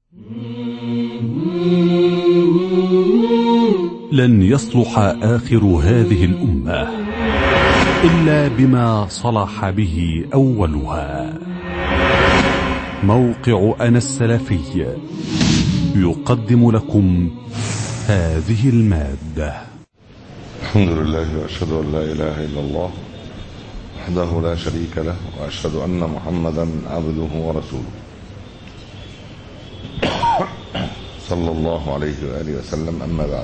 لن يصلح آخر هذه الأمة إلا بما صلح به أولها موقع أنا السلفي يقدم لكم هذه المادة الحمد لله واشهد ان لا اله الا الله وحده لا شريك له واشهد ان محمدا عبده ورسوله صلى الله عليه واله وسلم اما بعد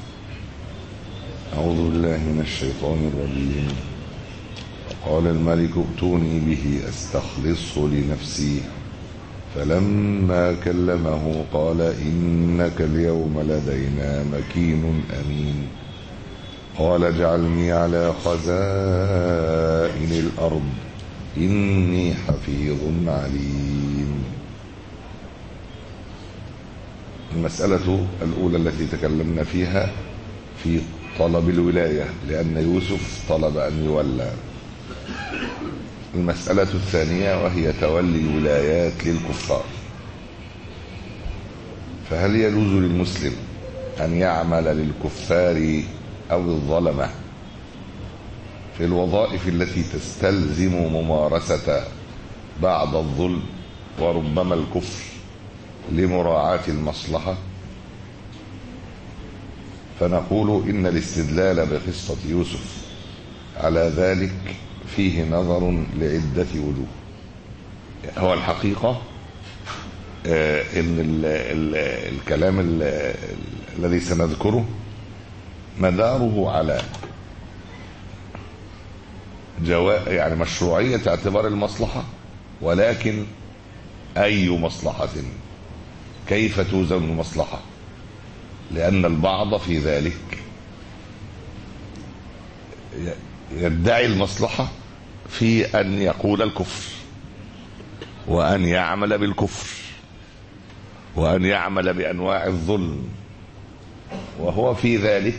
اعوذ بالله من الشيطان الرجيم قال الملك ائتوني به استخلصه لنفسي فلما كلمه قال انك اليوم لدينا مكين امين قال اجعلني على خزائن الأرض إني حفيظ عليم المسألة الأولى التي تكلمنا فيها في طلب الولاية لأن يوسف طلب أن يولى المسألة الثانية وهي تولي الولايات للكفار فهل يجوز للمسلم أن يعمل للكفار أو الظلمة في الوظائف التي تستلزم ممارسة بعض الظلم وربما الكفر لمراعاة المصلحة فنقول إن الاستدلال بقصة يوسف على ذلك فيه نظر لعدة وجوه هو الحقيقة آه إن ال ال الكلام ال الذي سنذكره مداره على جوا يعني مشروعية اعتبار المصلحة ولكن أي مصلحة كيف توزن المصلحة لأن البعض في ذلك يدعي المصلحة في أن يقول الكفر وأن يعمل بالكفر وأن يعمل بأنواع الظلم وهو في ذلك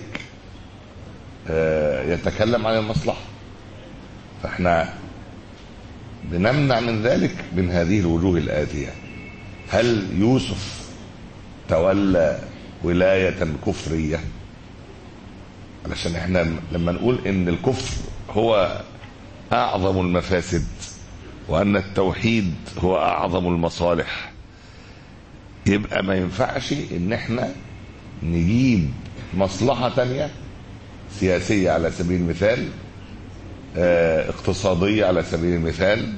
يتكلم عن المصلحة فاحنا بنمنع من ذلك من هذه الوجوه الآتية هل يوسف تولى ولاية كفرية علشان احنا لما نقول ان الكفر هو اعظم المفاسد وان التوحيد هو اعظم المصالح يبقى ما ينفعش ان احنا نجيب مصلحة تانية سياسية على سبيل المثال اه اقتصادية على سبيل المثال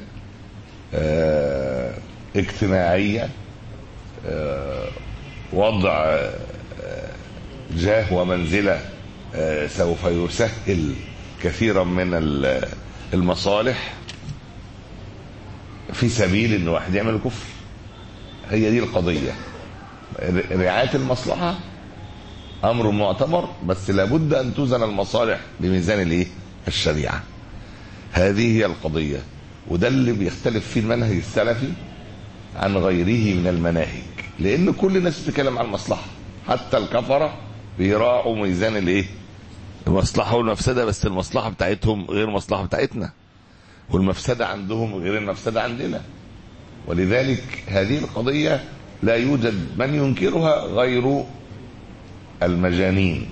اه اجتماعية اه وضع جاه ومنزلة سوف يسهل كثيرا من المصالح في سبيل ان واحد يعمل كفر هي دي القضية رعاية المصلحة امر معتبر بس لابد ان توزن المصالح بميزان الايه الشريعه هذه هي القضيه وده اللي بيختلف فيه المنهج السلفي عن غيره من المناهج لان كل الناس بتتكلم عن المصلحه حتى الكفره بيراعوا ميزان الايه المصلحه والمفسده بس المصلحه بتاعتهم غير المصلحه بتاعتنا والمفسده عندهم غير المفسده عندنا ولذلك هذه القضيه لا يوجد من ينكرها غير المجانين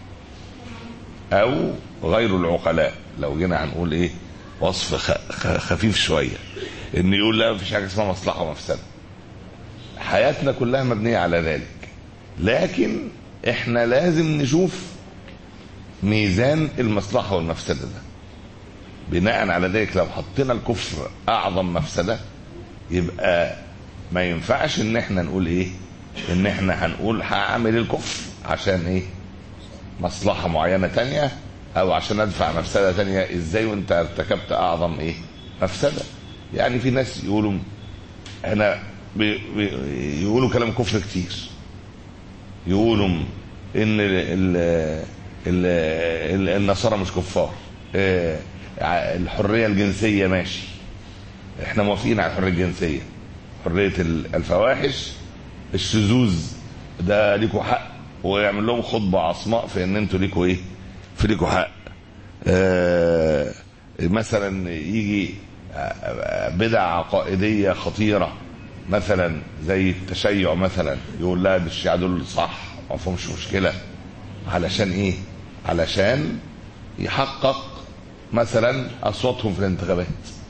او غير العقلاء لو جينا هنقول ايه وصف خفيف شويه ان يقول لا مفيش حاجه اسمها مصلحه ومفسده حياتنا كلها مبنيه على ذلك لكن احنا لازم نشوف ميزان المصلحه والمفسده ده بناء على ذلك لو حطينا الكفر اعظم مفسده يبقى ما ينفعش ان احنا نقول ايه ان احنا هنقول هعمل الكفر عشان ايه مصلحة معينة تانية او عشان ادفع مفسدة تانية ازاي وانت ارتكبت اعظم ايه مفسدة يعني في ناس يقولوا احنا بي بي يقولوا كلام كفر كتير يقولوا ان ال ال ال ال النصارى مش كفار اه الحرية الجنسية ماشي احنا موافقين على الحرية الجنسية حرية الفواحش الشذوذ ده ليكوا حق ويعمل لهم خطبة عصماء في ان انتوا ليكوا ايه في ليكوا حق آه مثلا يجي بدع عقائدية خطيرة مثلا زي التشيع مثلا يقول لا ده الشيعة دول صح ما فيهمش مشكلة علشان ايه علشان يحقق مثلا اصواتهم في الانتخابات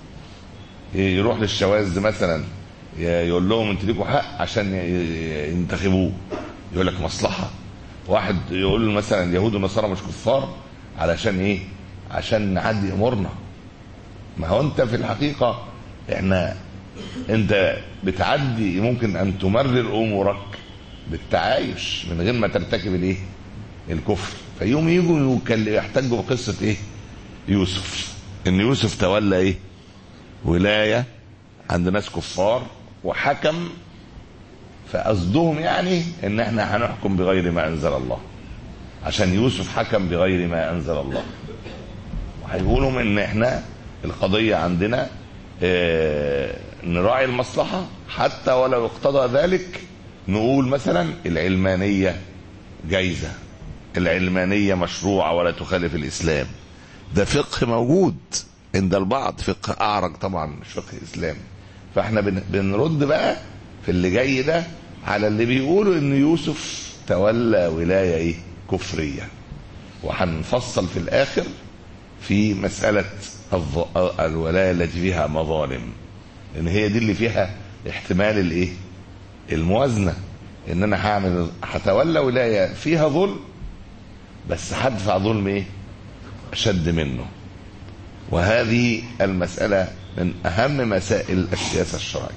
يروح للشواذ مثلا يقول لهم انتوا ليكوا حق عشان ينتخبوه يقول لك مصلحه واحد يقول مثلا اليهود والنصارى مش كفار علشان ايه عشان نعدي امورنا ما هو انت في الحقيقه احنا انت بتعدي ممكن ان تمرر امورك بالتعايش من غير ما ترتكب الايه الكفر فيوم يجوا يحتجوا بقصه ايه يوسف ان يوسف تولى ايه ولايه عند ناس كفار وحكم فقصدهم يعني ان احنا هنحكم بغير ما انزل الله عشان يوسف حكم بغير ما انزل الله وهيقولوا ان احنا القضيه عندنا اه نراعي المصلحه حتى ولو اقتضى ذلك نقول مثلا العلمانيه جايزه العلمانيه مشروعه ولا تخالف الاسلام ده فقه موجود عند البعض فقه اعرج طبعا مش فقه اسلامي فاحنا بنرد بقى في اللي جاي ده على اللي بيقولوا ان يوسف تولى ولايه ايه كفريه وهنفصل في الاخر في مساله الولايه التي فيها مظالم لان هي دي اللي فيها احتمال الايه الموازنه ان انا هعمل هتولى ولايه فيها ظلم بس هدفع ظلم ايه اشد منه وهذه المساله من اهم مسائل السياسه الشرعيه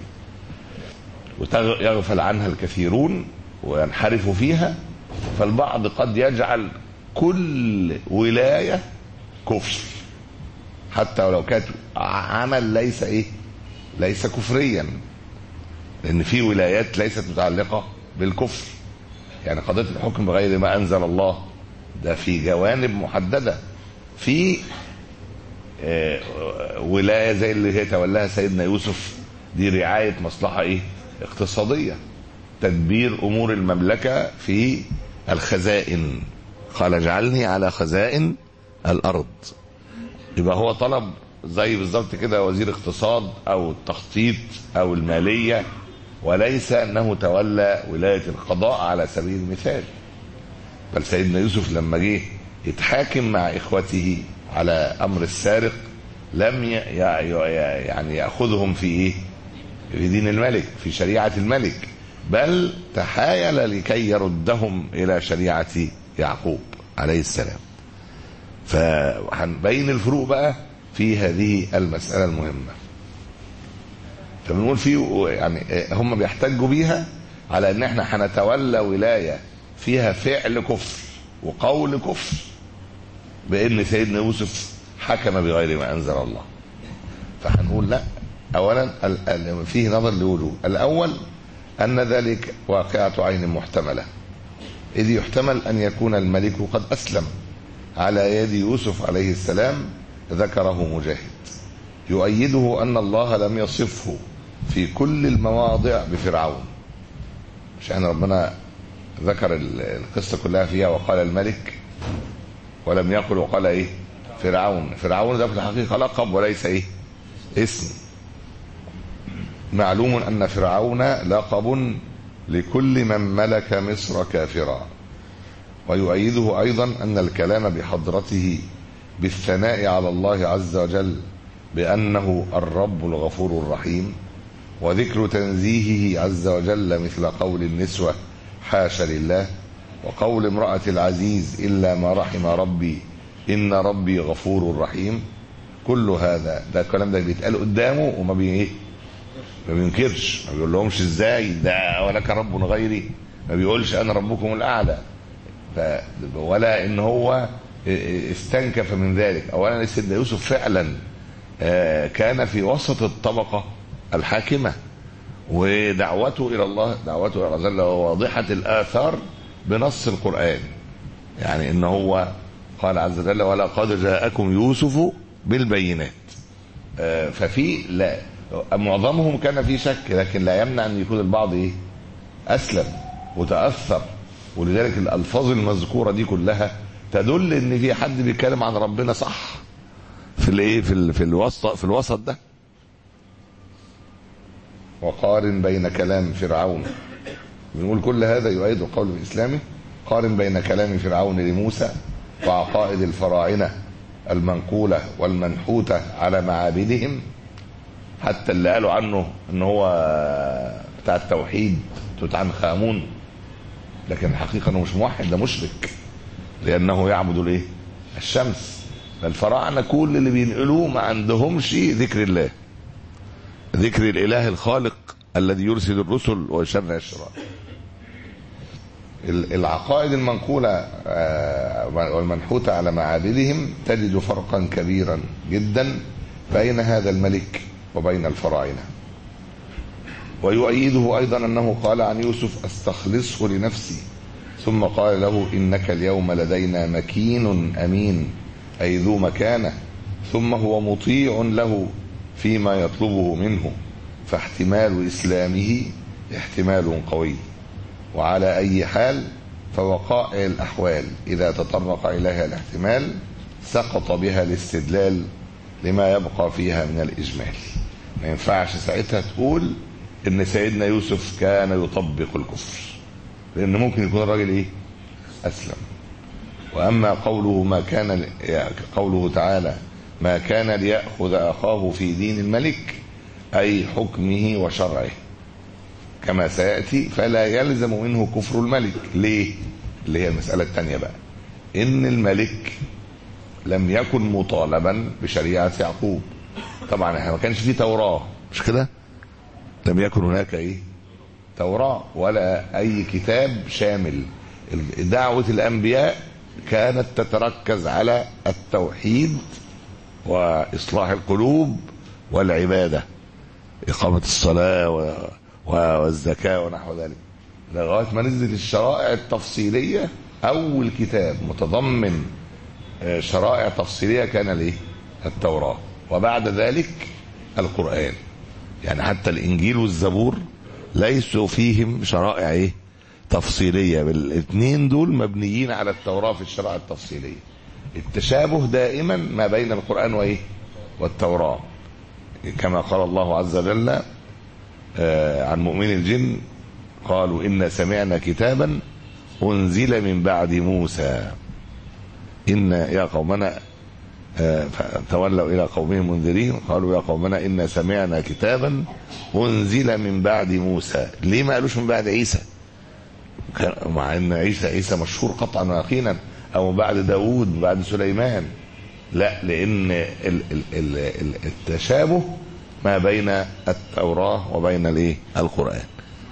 ويغفل عنها الكثيرون وينحرفوا فيها فالبعض قد يجعل كل ولايه كفر حتى ولو كانت عمل ليس ايه ليس كفريا لان في ولايات ليست متعلقه بالكفر يعني قضيه الحكم بغير ما انزل الله ده في جوانب محدده في ولايه زي اللي هي تولاها سيدنا يوسف دي رعايه مصلحه ايه اقتصاديه تدبير امور المملكه في الخزائن قال اجعلني على خزائن الارض يبقى هو طلب زي بالظبط كده وزير اقتصاد او التخطيط او الماليه وليس انه تولى ولايه القضاء على سبيل المثال بل سيدنا يوسف لما جه يتحاكم مع اخوته على امر السارق لم يعني ياخذهم في ايه في دين الملك في شريعه الملك بل تحايل لكي يردهم الى شريعه يعقوب عليه السلام فهنبين الفروق بقى في هذه المساله المهمه فبنقول في يعني هم بيحتجوا بيها على ان احنا هنتولى ولايه فيها فعل كفر وقول كفر بان سيدنا يوسف حكم بغير ما انزل الله فهنقول لا اولا فيه نظر لوجوه الاول ان ذلك واقعه عين محتمله اذ يحتمل ان يكون الملك قد اسلم على يد يوسف عليه السلام ذكره مجاهد يؤيده ان الله لم يصفه في كل المواضع بفرعون مش احنا ربنا ذكر القصه كلها فيها وقال الملك ولم يقل وقال ايه فرعون فرعون ده في الحقيقه لقب وليس ايه اسم معلوم ان فرعون لقب لكل من ملك مصر كافرا ويؤيده ايضا ان الكلام بحضرته بالثناء على الله عز وجل بانه الرب الغفور الرحيم وذكر تنزيهه عز وجل مثل قول النسوه حاشا لله وقول امراه العزيز الا ما رحم ربي ان ربي غفور رحيم كل هذا ده الكلام ده بيتقال قدامه وما بي ايه ما بينكرش ما بيقول لهمش ازاي ده ولك رب غيري ما بيقولش انا ربكم الاعلى ف ولا ان هو استنكف من ذلك اولا سيدنا يوسف فعلا كان في وسط الطبقه الحاكمه ودعوته الى الله دعوته الى الله واضحه الاثار بنص القران يعني ان هو قال عز وجل ولقد جاءكم يوسف بالبينات ففي لا معظمهم كان في شك لكن لا يمنع ان يكون البعض ايه اسلم وتاثر ولذلك الالفاظ المذكوره دي كلها تدل ان في حد بيتكلم عن ربنا صح في الايه في ال... في الوسط في الوسط ده وقارن بين كلام فرعون بنقول كل هذا يؤيد القول الإسلامي قارن بين كلام فرعون لموسى وعقائد الفراعنة المنقولة والمنحوتة على معابدهم حتى اللي قالوا عنه ان هو بتاع التوحيد توت عنخ امون لكن الحقيقة انه مش موحد ده مشرك لانه يعبد الايه الشمس الفراعنة كل اللي بينقلوه ما عندهمش ذكر الله ذكر الاله الخالق الذي يرسل الرسل ويشرع الشرائع العقائد المنقولة والمنحوتة على معابدهم تجد فرقا كبيرا جدا بين هذا الملك وبين الفراعنة ويؤيده أيضا أنه قال عن يوسف أستخلصه لنفسي ثم قال له إنك اليوم لدينا مكين أمين أي ذو مكانة ثم هو مطيع له فيما يطلبه منه فاحتمال إسلامه احتمال قوي وعلى أي حال فوقائع الأحوال إذا تطرق إليها الاحتمال سقط بها الاستدلال لما يبقى فيها من الإجمال ما ينفعش ساعتها تقول إن سيدنا يوسف كان يطبق الكفر لأن ممكن يكون الراجل إيه أسلم وأما قوله ما كان قوله تعالى ما كان ليأخذ أخاه في دين الملك أي حكمه وشرعه كما سيأتي فلا يلزم منه كفر الملك ليه اللي هي المسألة الثانية بقى إن الملك لم يكن مطالبا بشريعة يعقوب طبعا احنا ما كانش فيه توراة مش كده لم يكن هناك ايه توراة ولا اي كتاب شامل دعوة الانبياء كانت تتركز على التوحيد واصلاح القلوب والعبادة اقامة الصلاة و... والزكاة ونحو ذلك لغاية ما نزلت الشرائع التفصيلية اول كتاب متضمن شرائع تفصيلية كان الايه التوراة وبعد ذلك القرآن يعني حتى الانجيل والزبور ليسوا فيهم شرائع ايه تفصيلية بالاثنين دول مبنيين على التوراة في الشرائع التفصيلية التشابه دائما ما بين القرآن وايه والتوراة كما قال الله عز وجل عن مؤمن الجن قالوا إنا سمعنا كتابا أنزل من بعد موسى إن يا قومنا تولوا إلى قومهم منذرين قالوا يا قومنا إنا سمعنا كتابا أنزل من بعد موسى ليه ما قالوش من بعد عيسى مع أن عيسى عيسى مشهور قطعا ويقينا أو بعد داود بعد سليمان لا لأن ال ال ال التشابه ما بين التوراة وبين الايه القرآن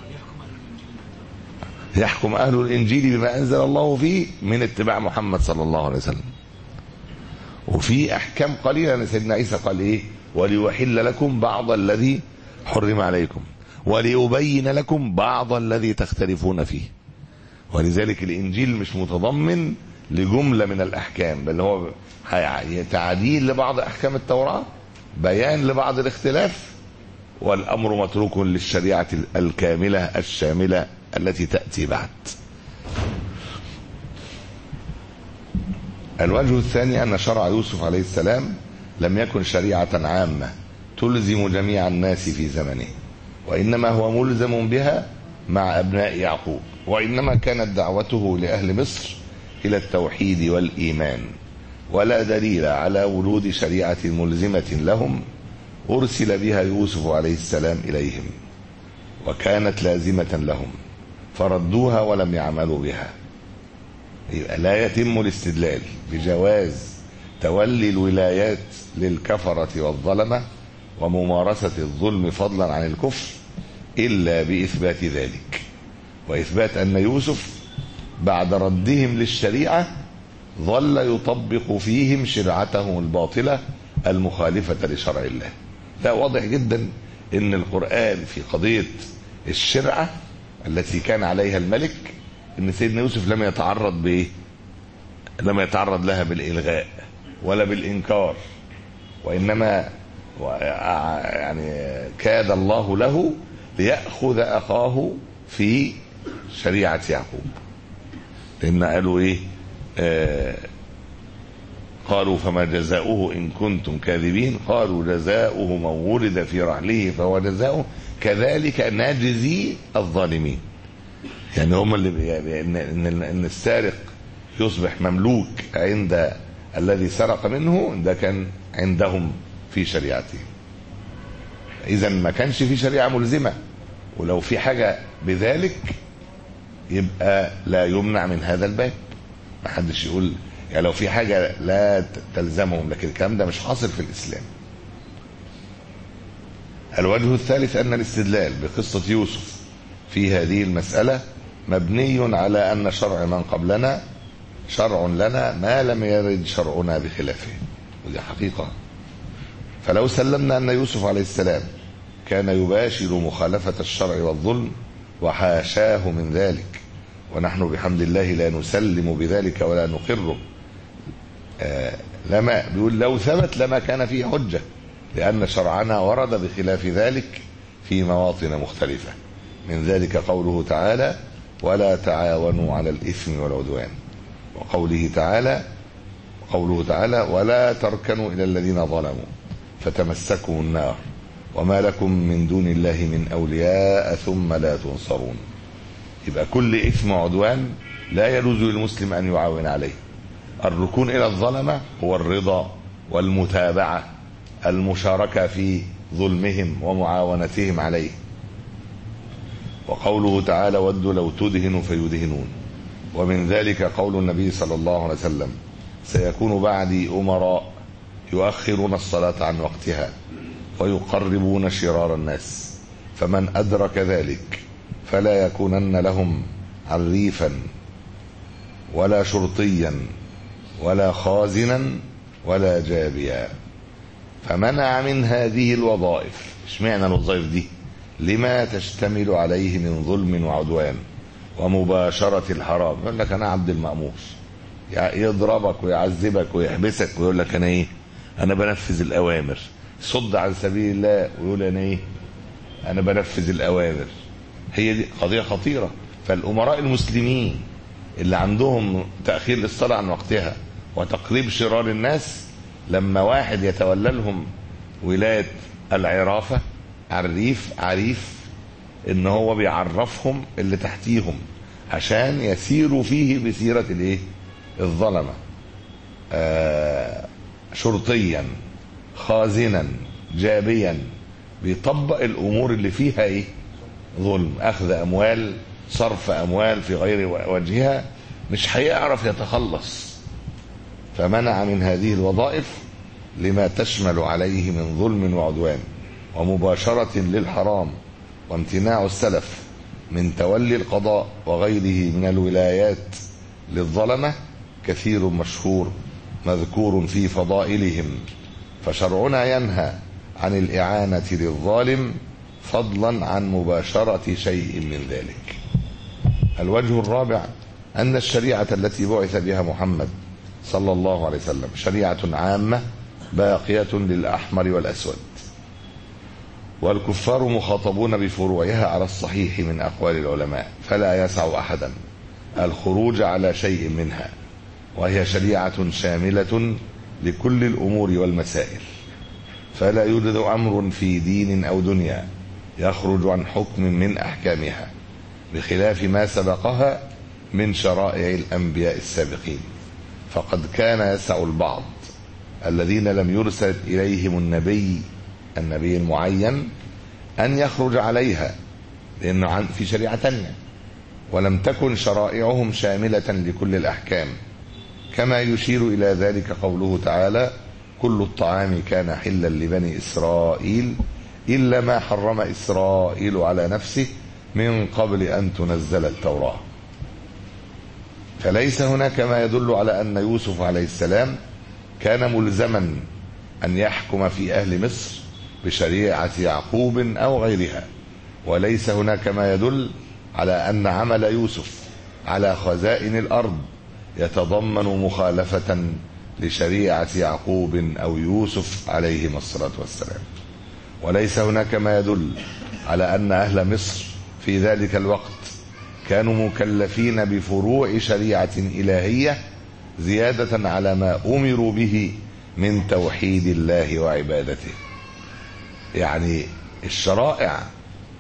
يحكم أهل الإنجيل بما أنزل الله فيه من اتباع محمد صلى الله عليه وسلم وفي أحكام قليلة أن سيدنا عيسى قال إيه وليحل لكم بعض الذي حرم عليكم وليبين لكم بعض الذي تختلفون فيه ولذلك الإنجيل مش متضمن لجملة من الأحكام بل هو تعديل لبعض أحكام التوراة بيان لبعض الاختلاف والأمر متروك للشريعة الكاملة الشاملة التي تأتي بعد الوجه الثاني أن شرع يوسف عليه السلام لم يكن شريعة عامة تلزم جميع الناس في زمنه وإنما هو ملزم بها مع أبناء يعقوب وإنما كانت دعوته لأهل مصر إلى التوحيد والإيمان ولا دليل على ولود شريعة ملزمة لهم أرسل بها يوسف عليه السلام إليهم وكانت لازمة لهم فردوها ولم يعملوا بها يبقى لا يتم الاستدلال بجواز تولي الولايات للكفرة والظلمة وممارسة الظلم فضلا عن الكفر إلا بإثبات ذلك وإثبات أن يوسف بعد ردهم للشريعة ظل يطبق فيهم شرعتهم الباطلة المخالفة لشرع الله ده واضح جدا ان القرآن في قضية الشرعة التي كان عليها الملك ان سيدنا يوسف لم يتعرض بايه لم يتعرض لها بالالغاء ولا بالانكار وانما يعني كاد الله له ليأخذ اخاه في شريعة يعقوب لان قالوا ايه آه قالوا فما جزاؤه إن كنتم كاذبين قالوا جزاؤه من ولد في رحله فهو جزاؤه كذلك نجزي الظالمين يعني هم اللي يعني ان ان ان السارق يصبح مملوك عند الذي سرق منه ده كان عندهم في شريعتهم اذا ما كانش في شريعه ملزمه ولو في حاجه بذلك يبقى لا يمنع من هذا الباب ما حدش يقول يعني لو في حاجه لا تلزمهم لكن الكلام ده مش حاصل في الاسلام الوجه الثالث ان الاستدلال بقصه يوسف في هذه المساله مبني على ان شرع من قبلنا شرع لنا ما لم يرد شرعنا بخلافه ودي حقيقه فلو سلمنا ان يوسف عليه السلام كان يباشر مخالفه الشرع والظلم وحاشاه من ذلك ونحن بحمد الله لا نسلم بذلك ولا نقره آه لما بيقول لو ثبت لما كان فيه حجه لان شرعنا ورد بخلاف ذلك في مواطن مختلفه من ذلك قوله تعالى ولا تعاونوا على الاثم والعدوان وقوله تعالى قوله تعالى ولا تركنوا الى الذين ظلموا فتمسكوا النار وما لكم من دون الله من اولياء ثم لا تنصرون يبقى كل اثم وعدوان لا يجوز للمسلم ان يعاون عليه الركون الى الظلمه هو الرضا والمتابعه المشاركه في ظلمهم ومعاونتهم عليه وقوله تعالى ودوا لو تدهن فيدهنون ومن ذلك قول النبي صلى الله عليه وسلم سيكون بعدي امراء يؤخرون الصلاه عن وقتها ويقربون شرار الناس فمن ادرك ذلك فلا يكونن لهم عريفا ولا شرطيا ولا خازنا ولا جابيا فمنع من هذه الوظائف اشمعنى الوظائف دي لما تشتمل عليه من ظلم وعدوان ومباشرة الحرام يقول لك أنا عبد المأمور يضربك ويعذبك ويحبسك ويقول لك أنا إيه أنا بنفذ الأوامر صد عن سبيل الله ويقول أنا إيه أنا بنفذ الأوامر هي دي قضية خطيرة فالأمراء المسلمين اللي عندهم تأخير للصلاة عن وقتها وتقريب شرار الناس لما واحد يتولى لهم ولاية العرافة عريف عريف ان هو بيعرفهم اللي تحتيهم عشان يسيروا فيه بسيرة الايه الظلمة آه شرطيا خازنا جابيا بيطبق الامور اللي فيها ايه ظلم اخذ اموال صرف اموال في غير وجهها مش هيعرف يتخلص فمنع من هذه الوظائف لما تشمل عليه من ظلم وعدوان ومباشرة للحرام وامتناع السلف من تولي القضاء وغيره من الولايات للظلمة كثير مشهور مذكور في فضائلهم فشرعنا ينهى عن الإعانة للظالم فضلا عن مباشرة شيء من ذلك الوجه الرابع أن الشريعة التي بعث بها محمد صلى الله عليه وسلم شريعة عامة باقية للأحمر والأسود والكفار مخاطبون بفروعها على الصحيح من أقوال العلماء فلا يسع أحدا الخروج على شيء منها وهي شريعة شاملة لكل الأمور والمسائل فلا يوجد أمر في دين أو دنيا يخرج عن حكم من أحكامها بخلاف ما سبقها من شرائع الأنبياء السابقين فقد كان يسع البعض الذين لم يرسل إليهم النبي النبي المعين أن يخرج عليها لأنه عن في شريعة تانية ولم تكن شرائعهم شاملة لكل الأحكام كما يشير إلى ذلك قوله تعالى كل الطعام كان حلا لبني إسرائيل إلا ما حرم إسرائيل على نفسه من قبل أن تنزل التوراة فليس هناك ما يدل على أن يوسف عليه السلام كان ملزما أن يحكم في أهل مصر بشريعة يعقوب أو غيرها وليس هناك ما يدل على أن عمل يوسف على خزائن الأرض يتضمن مخالفة لشريعة يعقوب أو يوسف عليهما الصلاة والسلام وليس هناك ما يدل على أن أهل مصر في ذلك الوقت كانوا مكلفين بفروع شريعة إلهية زيادة على ما أمروا به من توحيد الله وعبادته يعني الشرائع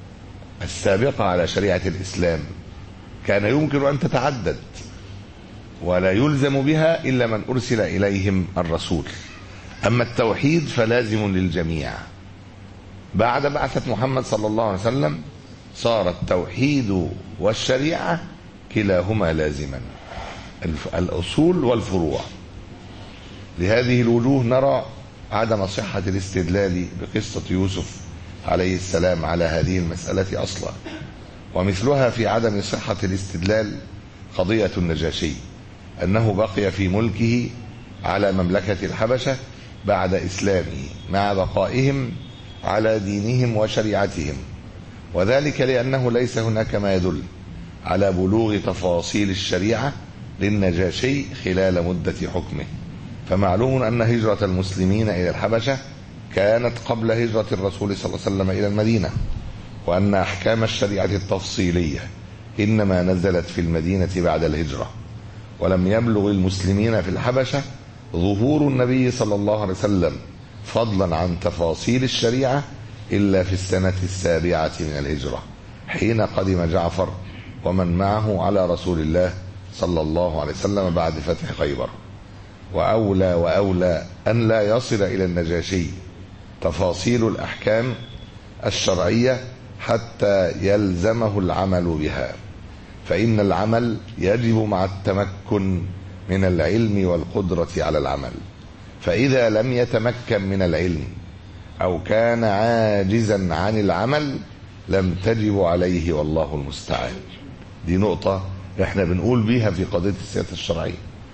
السابقة على شريعة الإسلام كان يمكن أن تتعدد ولا يلزم بها إلا من أرسل إليهم الرسول أما التوحيد فلازم للجميع بعد بعثة محمد صلى الله عليه وسلم صار التوحيد والشريعة كلاهما لازما الأصول والفروع لهذه الوجوه نرى عدم صحة الاستدلال بقصة يوسف عليه السلام على هذه المسألة أصلا ومثلها في عدم صحة الاستدلال قضية النجاشي أنه بقي في ملكه على مملكة الحبشة بعد إسلامه مع بقائهم على دينهم وشريعتهم وذلك لأنه ليس هناك ما يدل على بلوغ تفاصيل الشريعة للنجاشي خلال مدة حكمه فمعلوم أن هجرة المسلمين إلى الحبشة كانت قبل هجرة الرسول صلى الله عليه وسلم إلى المدينة وأن أحكام الشريعة التفصيلية إنما نزلت في المدينة بعد الهجرة ولم يبلغ المسلمين في الحبشة ظهور النبي صلى الله عليه وسلم فضلا عن تفاصيل الشريعة إلا في السنة السابعة من الهجرة حين قدم جعفر ومن معه على رسول الله صلى الله عليه وسلم بعد فتح خيبر وأولى وأولى أن لا يصل إلى النجاشي تفاصيل الأحكام الشرعية حتى يلزمه العمل بها فإن العمل يجب مع التمكن من العلم والقدرة على العمل فإذا لم يتمكن من العلم أو كان عاجزا عن العمل لم تجب عليه والله المستعان دي نقطة احنا بنقول بيها في قضية السياسة الشرعية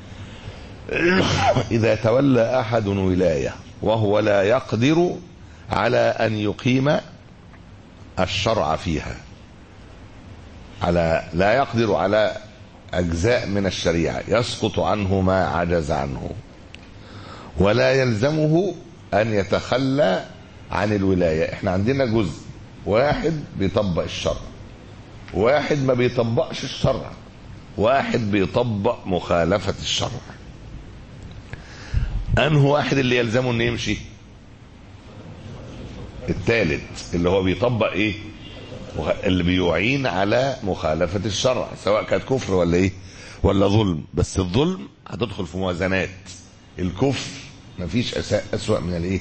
إذا تولى أحد ولاية وهو لا يقدر على أن يقيم الشرع فيها على لا يقدر على أجزاء من الشريعة يسقط عنه ما عجز عنه ولا يلزمه أن يتخلى عن الولاية احنا عندنا جزء واحد بيطبق الشرع واحد ما بيطبقش الشرع واحد بيطبق مخالفة الشرع أنه واحد اللي يلزمه انه يمشي الثالث اللي هو بيطبق ايه اللي بيعين على مخالفة الشرع سواء كانت كفر ولا ايه ولا ظلم بس الظلم هتدخل في موازنات الكفر مفيش أسوأ من الايه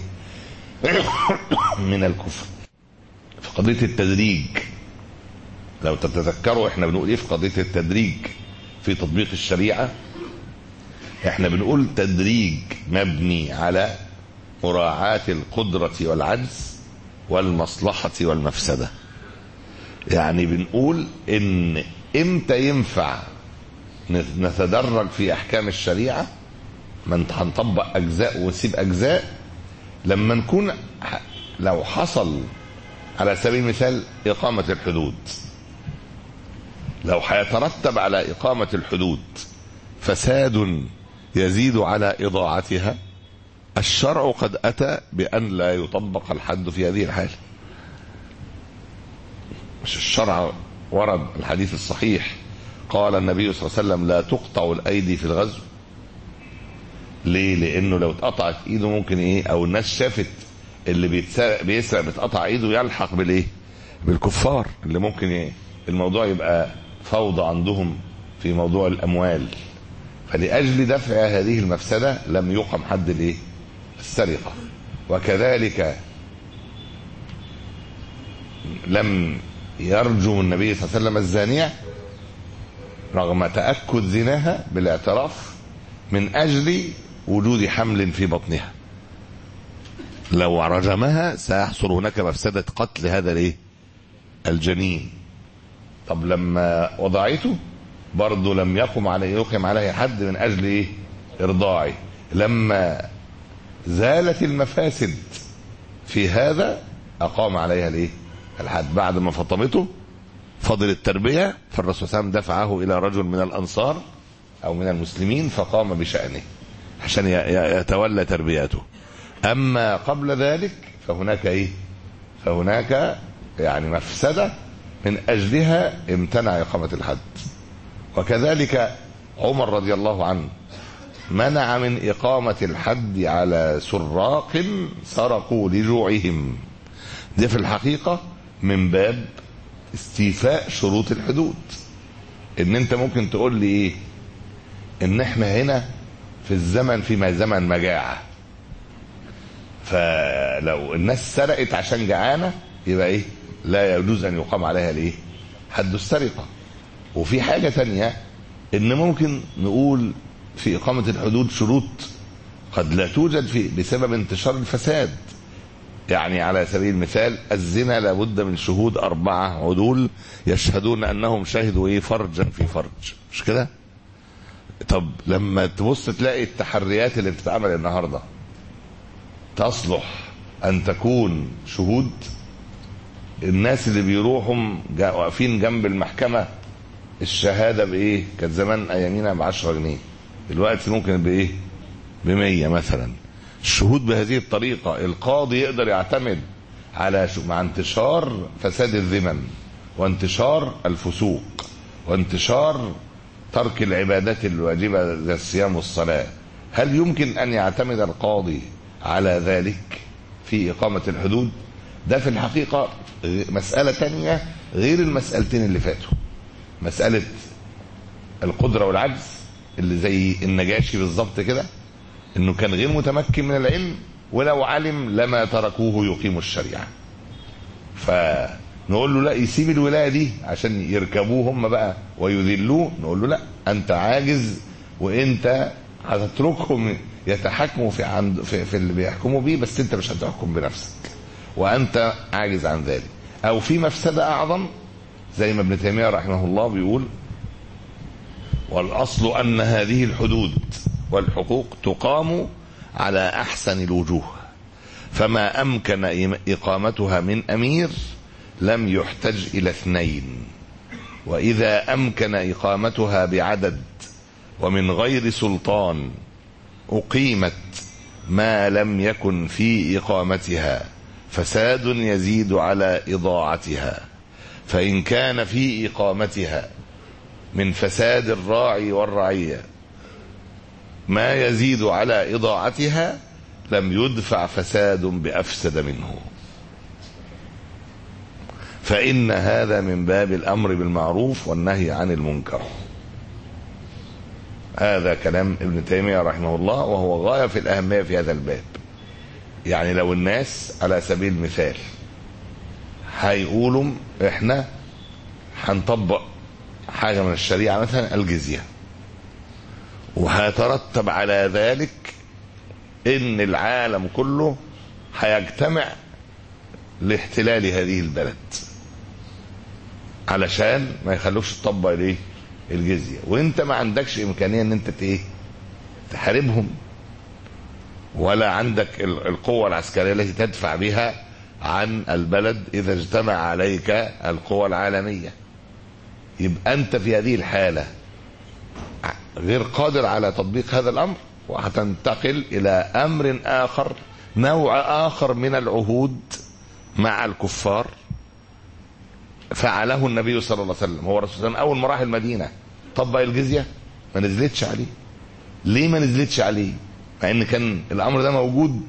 من الكفر في قضية التدريج لو تتذكروا احنا بنقول ايه في قضية التدريج في تطبيق الشريعة احنا بنقول تدريج مبني على مراعاة القدرة والعجز والمصلحة والمفسدة يعني بنقول ان امتى ينفع نتدرج في احكام الشريعة من هنطبق اجزاء ونسيب اجزاء لما نكون لو حصل على سبيل المثال اقامة الحدود لو هيترتب على اقامة الحدود فساد يزيد على اضاعتها الشرع قد اتى بان لا يطبق الحد في هذه الحاله مش الشرع ورد الحديث الصحيح قال النبي صلى الله عليه وسلم لا تقطع الايدي في الغزو ليه لانه لو اتقطعت ايده ممكن ايه او الناس شافت اللي بيتسرق بيسرق بتقطع ايده يلحق بالايه بالكفار اللي ممكن ايه الموضوع يبقى فوضى عندهم في موضوع الاموال فلاجل دفع هذه المفسده لم يقم حد الايه السرقه وكذلك لم يرجو النبي صلى الله عليه وسلم الزانيه رغم تاكد زناها بالاعتراف من اجل وجود حمل في بطنها لو رجمها سيحصل هناك مفسده قتل هذا الايه الجنين طب لما وضعته برضه لم يقم عليه يقم عليه حد من اجل ايه ارضاعه لما زالت المفاسد في هذا اقام عليها الايه الحد بعد ما فطمته فضل التربيه فالرسول صلى الله عليه وسلم دفعه الى رجل من الانصار او من المسلمين فقام بشانه عشان يتولى تربيته اما قبل ذلك فهناك ايه فهناك يعني مفسده من اجلها امتنع اقامه الحد وكذلك عمر رضي الله عنه منع من إقامة الحد على سراق سرقوا لجوعهم دي في الحقيقة من باب استيفاء شروط الحدود ان انت ممكن تقول لي ايه ان احنا هنا في الزمن في زمن مجاعة فلو الناس سرقت عشان جعانة يبقى ايه لا يجوز ان يقام عليها الايه حد السرقة وفي حاجة تانية ان ممكن نقول في اقامة الحدود شروط قد لا توجد في بسبب انتشار الفساد يعني على سبيل المثال الزنا لابد من شهود أربعة عدول يشهدون أنهم شهدوا إيه فرجا في فرج مش كده طب لما تبص تلاقي التحريات اللي بتتعمل النهاردة تصلح أن تكون شهود الناس اللي بيروحوا جا- واقفين جنب المحكمة الشهادة بإيه كانت زمان أيامينا بعشرة جنيه دلوقتي ممكن بإيه بمية مثلا الشهود بهذه الطريقة القاضي يقدر يعتمد على شو مع انتشار فساد الذمم وانتشار الفسوق وانتشار ترك العبادات الواجبة زي الصيام والصلاة هل يمكن أن يعتمد القاضي على ذلك في إقامة الحدود ده في الحقيقة مسألة تانية غير المسألتين اللي فاتوا مسألة القدرة والعجز اللي زي النجاشي بالظبط كده انه كان غير متمكن من العلم ولو علم لما تركوه يقيم الشريعه فنقول له لا يسيب الولايه دي عشان يركبوه هم بقى ويذلوه نقول له لا انت عاجز وانت هتتركهم يتحكموا في عند في, في اللي بيحكموا بيه بس انت مش هتحكم بنفسك وانت عاجز عن ذلك او في مفسده اعظم زي ما ابن تيميه رحمه الله بيقول والاصل ان هذه الحدود والحقوق تقام على احسن الوجوه فما امكن اقامتها من امير لم يحتج الى اثنين واذا امكن اقامتها بعدد ومن غير سلطان اقيمت ما لم يكن في اقامتها فساد يزيد على اضاعتها فان كان في اقامتها من فساد الراعي والرعيه ما يزيد على إضاعتها لم يدفع فساد بأفسد منه فإن هذا من باب الأمر بالمعروف والنهي عن المنكر هذا كلام ابن تيمية رحمه الله وهو غاية في الأهمية في هذا الباب يعني لو الناس على سبيل المثال هيقولوا احنا هنطبق حاجة من الشريعة مثلا الجزية وهيترتب على ذلك ان العالم كله هيجتمع لاحتلال هذه البلد علشان ما يخلوش تطبق الايه الجزيه وانت ما عندكش امكانيه ان انت ايه تحاربهم ولا عندك القوه العسكريه التي تدفع بها عن البلد اذا اجتمع عليك القوى العالميه يبقى انت في هذه الحاله غير قادر على تطبيق هذا الامر وهتنتقل الى امر اخر نوع اخر من العهود مع الكفار فعله النبي صلى الله عليه وسلم هو الرسول صلى الله عليه وسلم اول ما راح المدينه طبق الجزيه ما نزلتش عليه ليه ما نزلتش عليه مع ان كان الامر ده موجود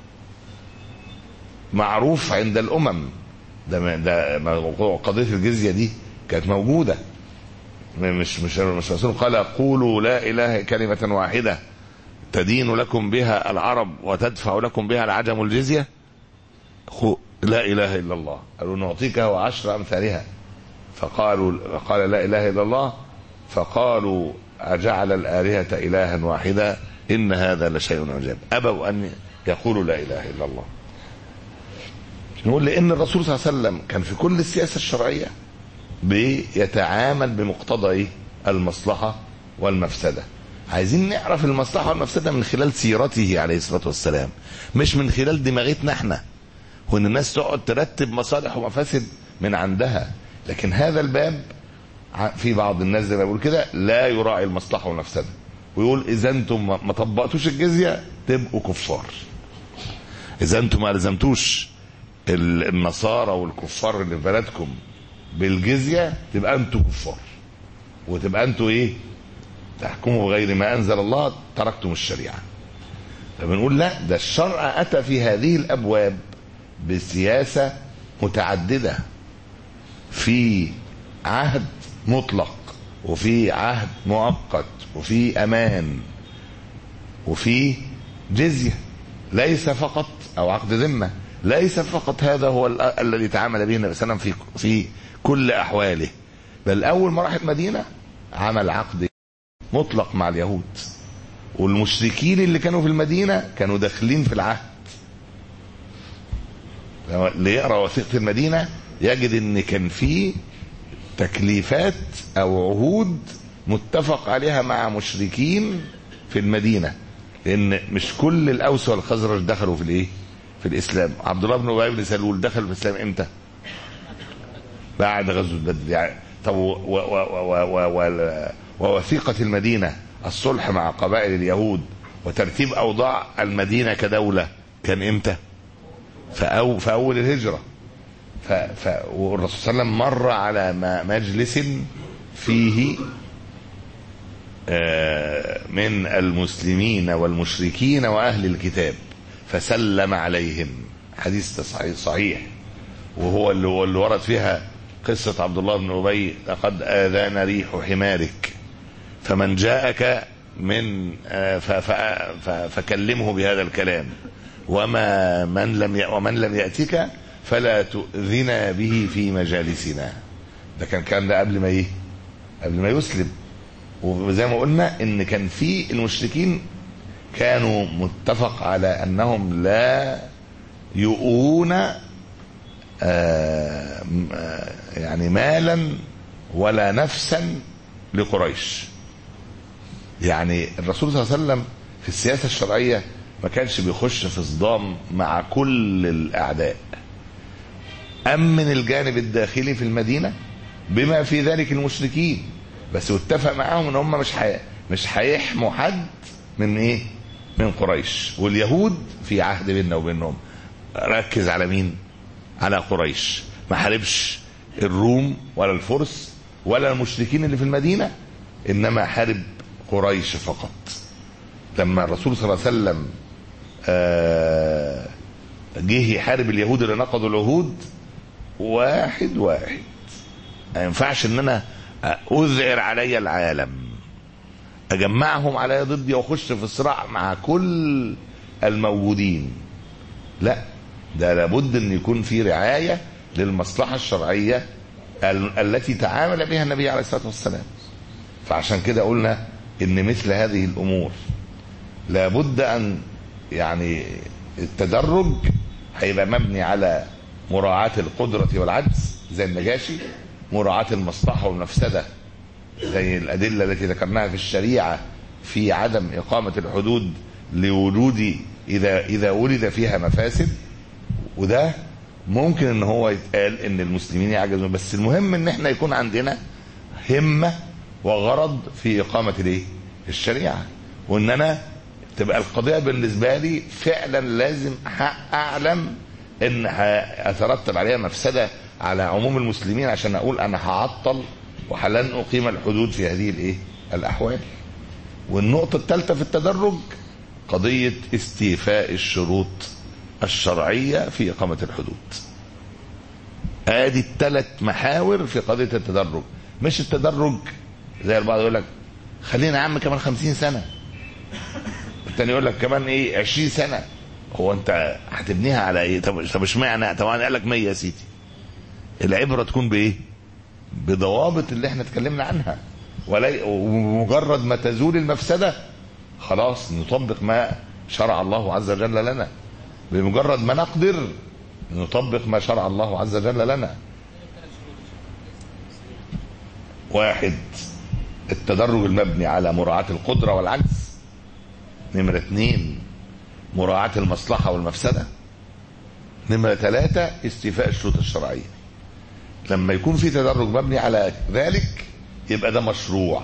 معروف عند الامم ده ده قضيه الجزيه دي كانت موجوده مش مش مش الرسول قال قولوا لا اله كلمه واحده تدين لكم بها العرب وتدفع لكم بها العجم الجزيه لا اله الا الله قالوا نعطيك وعشر امثالها فقالوا قال لا اله الا الله فقالوا اجعل الالهه الها واحدا ان هذا لشيء عجاب ابوا ان يقولوا لا اله الا الله نقول لان الرسول صلى الله عليه وسلم كان في كل السياسه الشرعيه بيتعامل بمقتضى ايه المصلحه والمفسده عايزين نعرف المصلحه والمفسده من خلال سيرته عليه الصلاه والسلام مش من خلال دماغتنا احنا وان الناس تقعد ترتب مصالح ومفاسد من عندها لكن هذا الباب في بعض الناس زي ما بيقول كده لا يراعي المصلحه والمفسده ويقول اذا انتم ما طبقتوش الجزيه تبقوا كفار اذا انتم ما لزمتوش النصارى والكفار اللي في بلدكم بالجزيه تبقى انتوا كفار وتبقى انتوا ايه تحكموا بغير ما انزل الله تركتم الشريعه فبنقول لا ده الشرع اتى في هذه الابواب بسياسه متعدده في عهد مطلق وفي عهد مؤقت وفي امان وفي جزيه ليس فقط او عقد ذمه ليس فقط هذا هو ال- الذي تعامل به النبي صلى الله عليه وسلم في في كل احواله بل اول ما راح المدينه عمل عقد مطلق مع اليهود والمشركين اللي كانوا في المدينه كانوا داخلين في العهد اللي يقرا وثيقه المدينه يجد ان كان في تكليفات او عهود متفق عليها مع مشركين في المدينه لان مش كل الاوس والخزرج دخلوا في الايه؟ في الاسلام عبد الله بن ابي بن سلول دخل في الاسلام امتى؟ بعد غزوه بدر يعني طب و و و و و و ووثيقه المدينه الصلح مع قبائل اليهود وترتيب اوضاع المدينه كدوله كان امتى؟ فأو في اول الهجره ف ف والرسول صلى الله عليه وسلم مر على م- مجلس فيه آه، من المسلمين والمشركين واهل الكتاب فسلم عليهم حديث صحيح صحيح وهو اللي, هو اللي ورد فيها قصة عبد الله بن أبي لقد آذانا ريح حمارك فمن جاءك من آه، ف- ف- ف- فكلمه بهذا الكلام وما من لم ي- ومن لم يأتك فلا تؤذنا به في مجالسنا ده كان كان ده قبل ما ايه قبل ما يسلم وزي ما قلنا ان كان في المشركين كانوا متفق على انهم لا يؤون آه، م- آه، يعني مالا ولا نفسا لقريش يعني الرسول صلى الله عليه وسلم في السياسة الشرعية ما كانش بيخش في صدام مع كل الأعداء أمن الجانب الداخلي في المدينة بما في ذلك المشركين بس واتفق معاهم ان هم مش حي... مش هيحموا حد من ايه؟ من قريش واليهود في عهد بيننا وبينهم ركز على مين؟ على قريش ما حاربش الروم ولا الفرس ولا المشركين اللي في المدينه انما حارب قريش فقط لما الرسول صلى الله عليه وسلم آه، جه يحارب اليهود اللي نقضوا العهود واحد واحد ما ينفعش ان انا اذعر علي العالم اجمعهم علي ضدي واخش في صراع مع كل الموجودين لا ده لابد ان يكون في رعايه للمصلحه الشرعيه ال- التي تعامل بها النبي عليه الصلاه والسلام فعشان كده قلنا ان مثل هذه الامور لابد ان يعني التدرج هيبقى مبني على مراعاة القدرة والعجز زي النجاشي مراعاة المصلحة والمفسدة زي الأدلة التي ذكرناها في الشريعة في عدم إقامة الحدود لوجود إذا إذا ولد فيها مفاسد وده ممكن ان هو يتقال ان المسلمين يعجزون بس المهم ان احنا يكون عندنا همة وغرض في إقامة الايه؟ الشريعة وان انا تبقى القضية بالنسبة لي فعلا لازم أح- اعلم ان هيترتب عليها مفسدة على عموم المسلمين عشان اقول انا هعطل ولن اقيم الحدود في هذه الايه؟ الاحوال. والنقطة الثالثة في التدرج قضية استيفاء الشروط الشرعية في إقامة الحدود ادي الثلاث محاور في قضية التدرج مش التدرج زي البعض يقول لك خلينا يا عم كمان خمسين سنة التاني يقول لك كمان ايه عشرين سنة هو انت هتبنيها على ايه طب طب اشمعنى طب انا قال لك 100 يا سيدي العبرة تكون بايه بضوابط اللي احنا اتكلمنا عنها ولا ومجرد ما تزول المفسدة خلاص نطبق ما شرع الله عز وجل لنا بمجرد ما نقدر نطبق ما شرع الله عز وجل لنا واحد التدرج المبني على مراعاة القدرة والعجز نمرة اثنين مراعاة المصلحة والمفسدة نمرة ثلاثة استيفاء الشروط الشرعية لما يكون في تدرج مبني على ذلك يبقى ده مشروع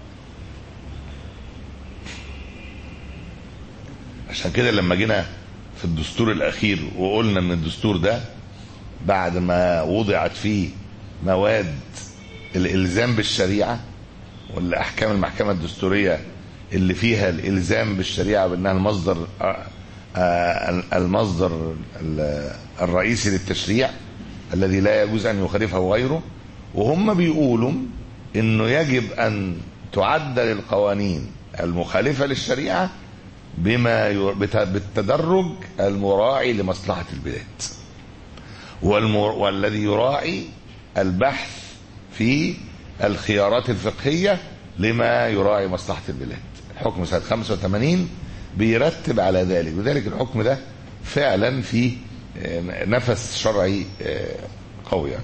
عشان كده لما جينا في الدستور الاخير وقلنا ان الدستور ده بعد ما وضعت فيه مواد الالزام بالشريعه والاحكام المحكمه الدستوريه اللي فيها الالزام بالشريعه بانها المصدر آه، آه، المصدر ال- الرئيسي للتشريع الذي لا يجوز ان يخالفه غيره وهم بيقولوا انه يجب ان تعدل القوانين المخالفه للشريعه بما ير... بت... بالتدرج المراعي لمصلحه البلاد والمر... والذي يراعي البحث في الخيارات الفقهيه لما يراعي مصلحه البلاد الحكم سنه 85 بيرتب على ذلك لذلك الحكم ده فعلا في نفس شرعي قوي يعني.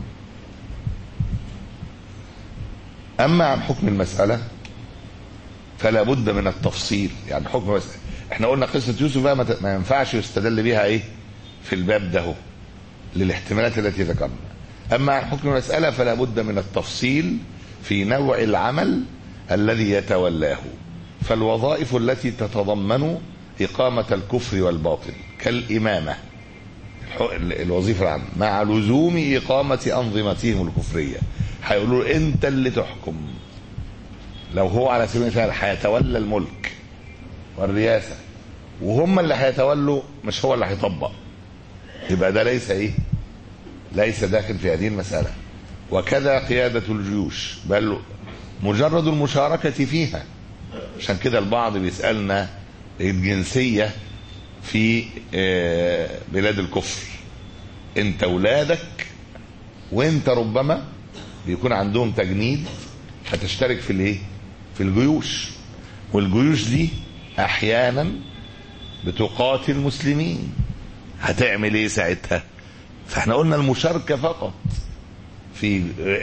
اما عن حكم المساله فلا بد من التفصيل يعني حكم مسألة. احنا قلنا قصه يوسف بقى ما ينفعش يستدل بها ايه في الباب ده للاحتمالات التي ذكرنا اما عن حكم المساله فلا بد من التفصيل في نوع العمل الذي يتولاه فالوظائف التي تتضمن إقامة الكفر والباطل كالإمامة الوظيفة العامة مع لزوم إقامة أنظمتهم الكفرية هيقولوا له أنت اللي تحكم لو هو على سبيل المثال هيتولى الملك والرئاسة وهم اللي هيتولوا مش هو اللي هيطبق يبقى ده ليس ايه ليس داخل في هذه المسألة وكذا قيادة الجيوش بل مجرد المشاركة فيها عشان كده البعض بيسألنا الجنسية في بلاد الكفر انت ولادك وانت ربما بيكون عندهم تجنيد هتشترك في الايه في الجيوش والجيوش دي احيانا بتقاتل مسلمين هتعمل ايه ساعتها فاحنا قلنا المشاركة فقط في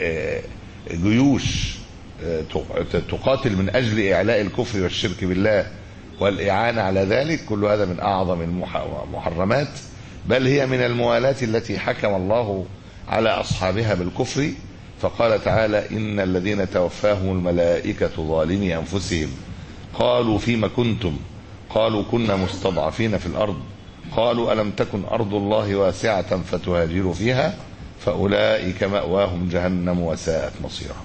جيوش تقاتل من اجل اعلاء الكفر والشرك بالله والاعانه على ذلك كل هذا من اعظم المحرمات بل هي من الموالاه التي حكم الله على اصحابها بالكفر فقال تعالى ان الذين توفاهم الملائكه ظالمي انفسهم قالوا فيما كنتم قالوا كنا مستضعفين في الارض قالوا الم تكن ارض الله واسعه فتهاجروا فيها فاولئك ماواهم جهنم وساءت مصيرا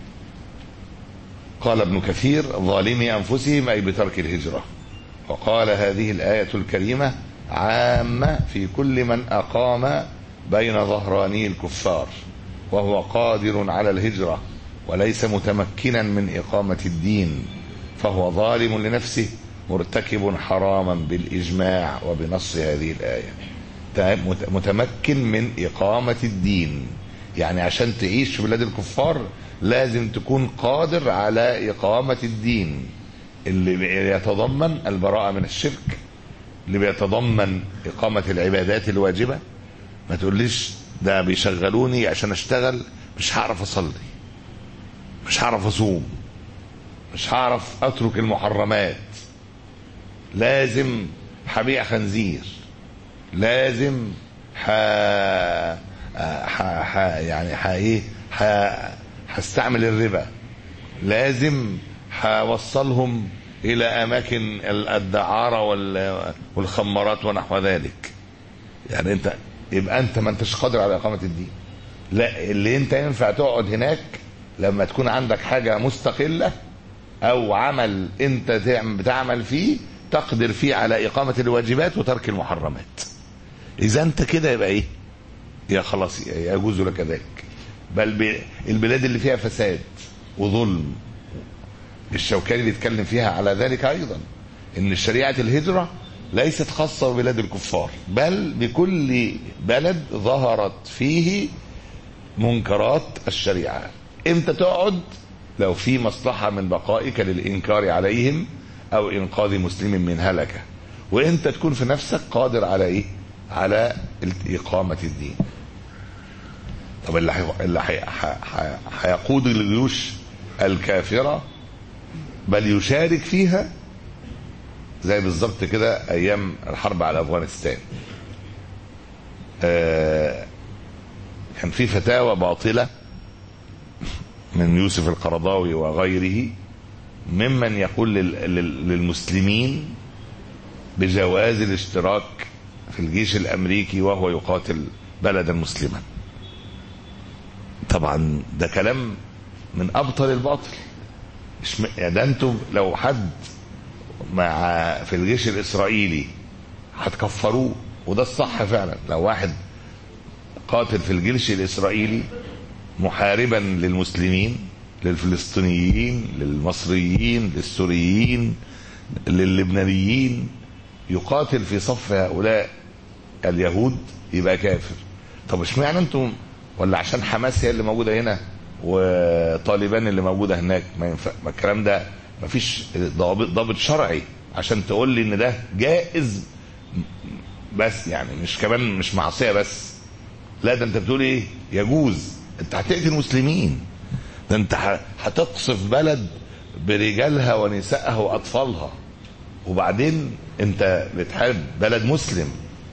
قال ابن كثير ظالمي انفسهم اي بترك الهجره وقال هذه الايه الكريمه عامه في كل من اقام بين ظهراني الكفار وهو قادر على الهجره وليس متمكنا من اقامه الدين فهو ظالم لنفسه مرتكب حراما بالاجماع وبنص هذه الايه متمكن من اقامه الدين يعني عشان تعيش في بلاد الكفار لازم تكون قادر على إقامة الدين اللي يتضمن البراءة من الشرك اللي بيتضمن إقامة العبادات الواجبة ما تقوليش ده بيشغلوني عشان أشتغل مش هعرف أصلي مش هعرف أصوم مش هعرف أترك المحرمات لازم هبيع خنزير لازم ح... ح... ح... يعني ح... ايه ح... هستعمل الربا لازم هوصلهم الى اماكن الدعاره والخمارات ونحو ذلك يعني انت يبقى انت ما انتش قادر على اقامه الدين لا اللي انت ينفع تقعد هناك لما تكون عندك حاجه مستقله او عمل انت بتعمل فيه تقدر فيه على اقامه الواجبات وترك المحرمات اذا انت كده يبقى ايه يا خلاص يجوز لك ذلك بل البلاد اللي فيها فساد وظلم الشوكاني بيتكلم فيها على ذلك ايضا ان شريعه الهجره ليست خاصه ببلاد الكفار بل بكل بلد ظهرت فيه منكرات الشريعه امتى تقعد لو في مصلحه من بقائك للانكار عليهم او انقاذ مسلم من هلكه وانت تكون في نفسك قادر على ايه على اقامه الدين طب اللي حي... اللي حي... حي... هيقود الجيوش الكافره بل يشارك فيها زي بالظبط كده ايام الحرب على افغانستان آه كان في فتاوى باطله من يوسف القرضاوي وغيره ممن يقول لل... لل... للمسلمين بجواز الاشتراك في الجيش الامريكي وهو يقاتل بلدا مسلما طبعا ده كلام من ابطل الباطل يعني ده انتم لو حد مع في الجيش الاسرائيلي هتكفروه وده الصح فعلا لو واحد قاتل في الجيش الاسرائيلي محاربا للمسلمين للفلسطينيين للمصريين للسوريين للبنانيين يقاتل في صف هؤلاء اليهود يبقى كافر طب اشمعنى انتم ولا عشان حماس هي اللي موجوده هنا وطالبان اللي موجوده هناك ما ينفع ما الكلام ده ما فيش ضابط ضابط شرعي عشان تقول لي ان ده جائز بس يعني مش كمان مش معصيه بس لا ده انت بتقول ايه يجوز انت هتقتل مسلمين ده انت ه- هتقصف بلد برجالها ونسائها واطفالها وبعدين انت بتحارب بلد مسلم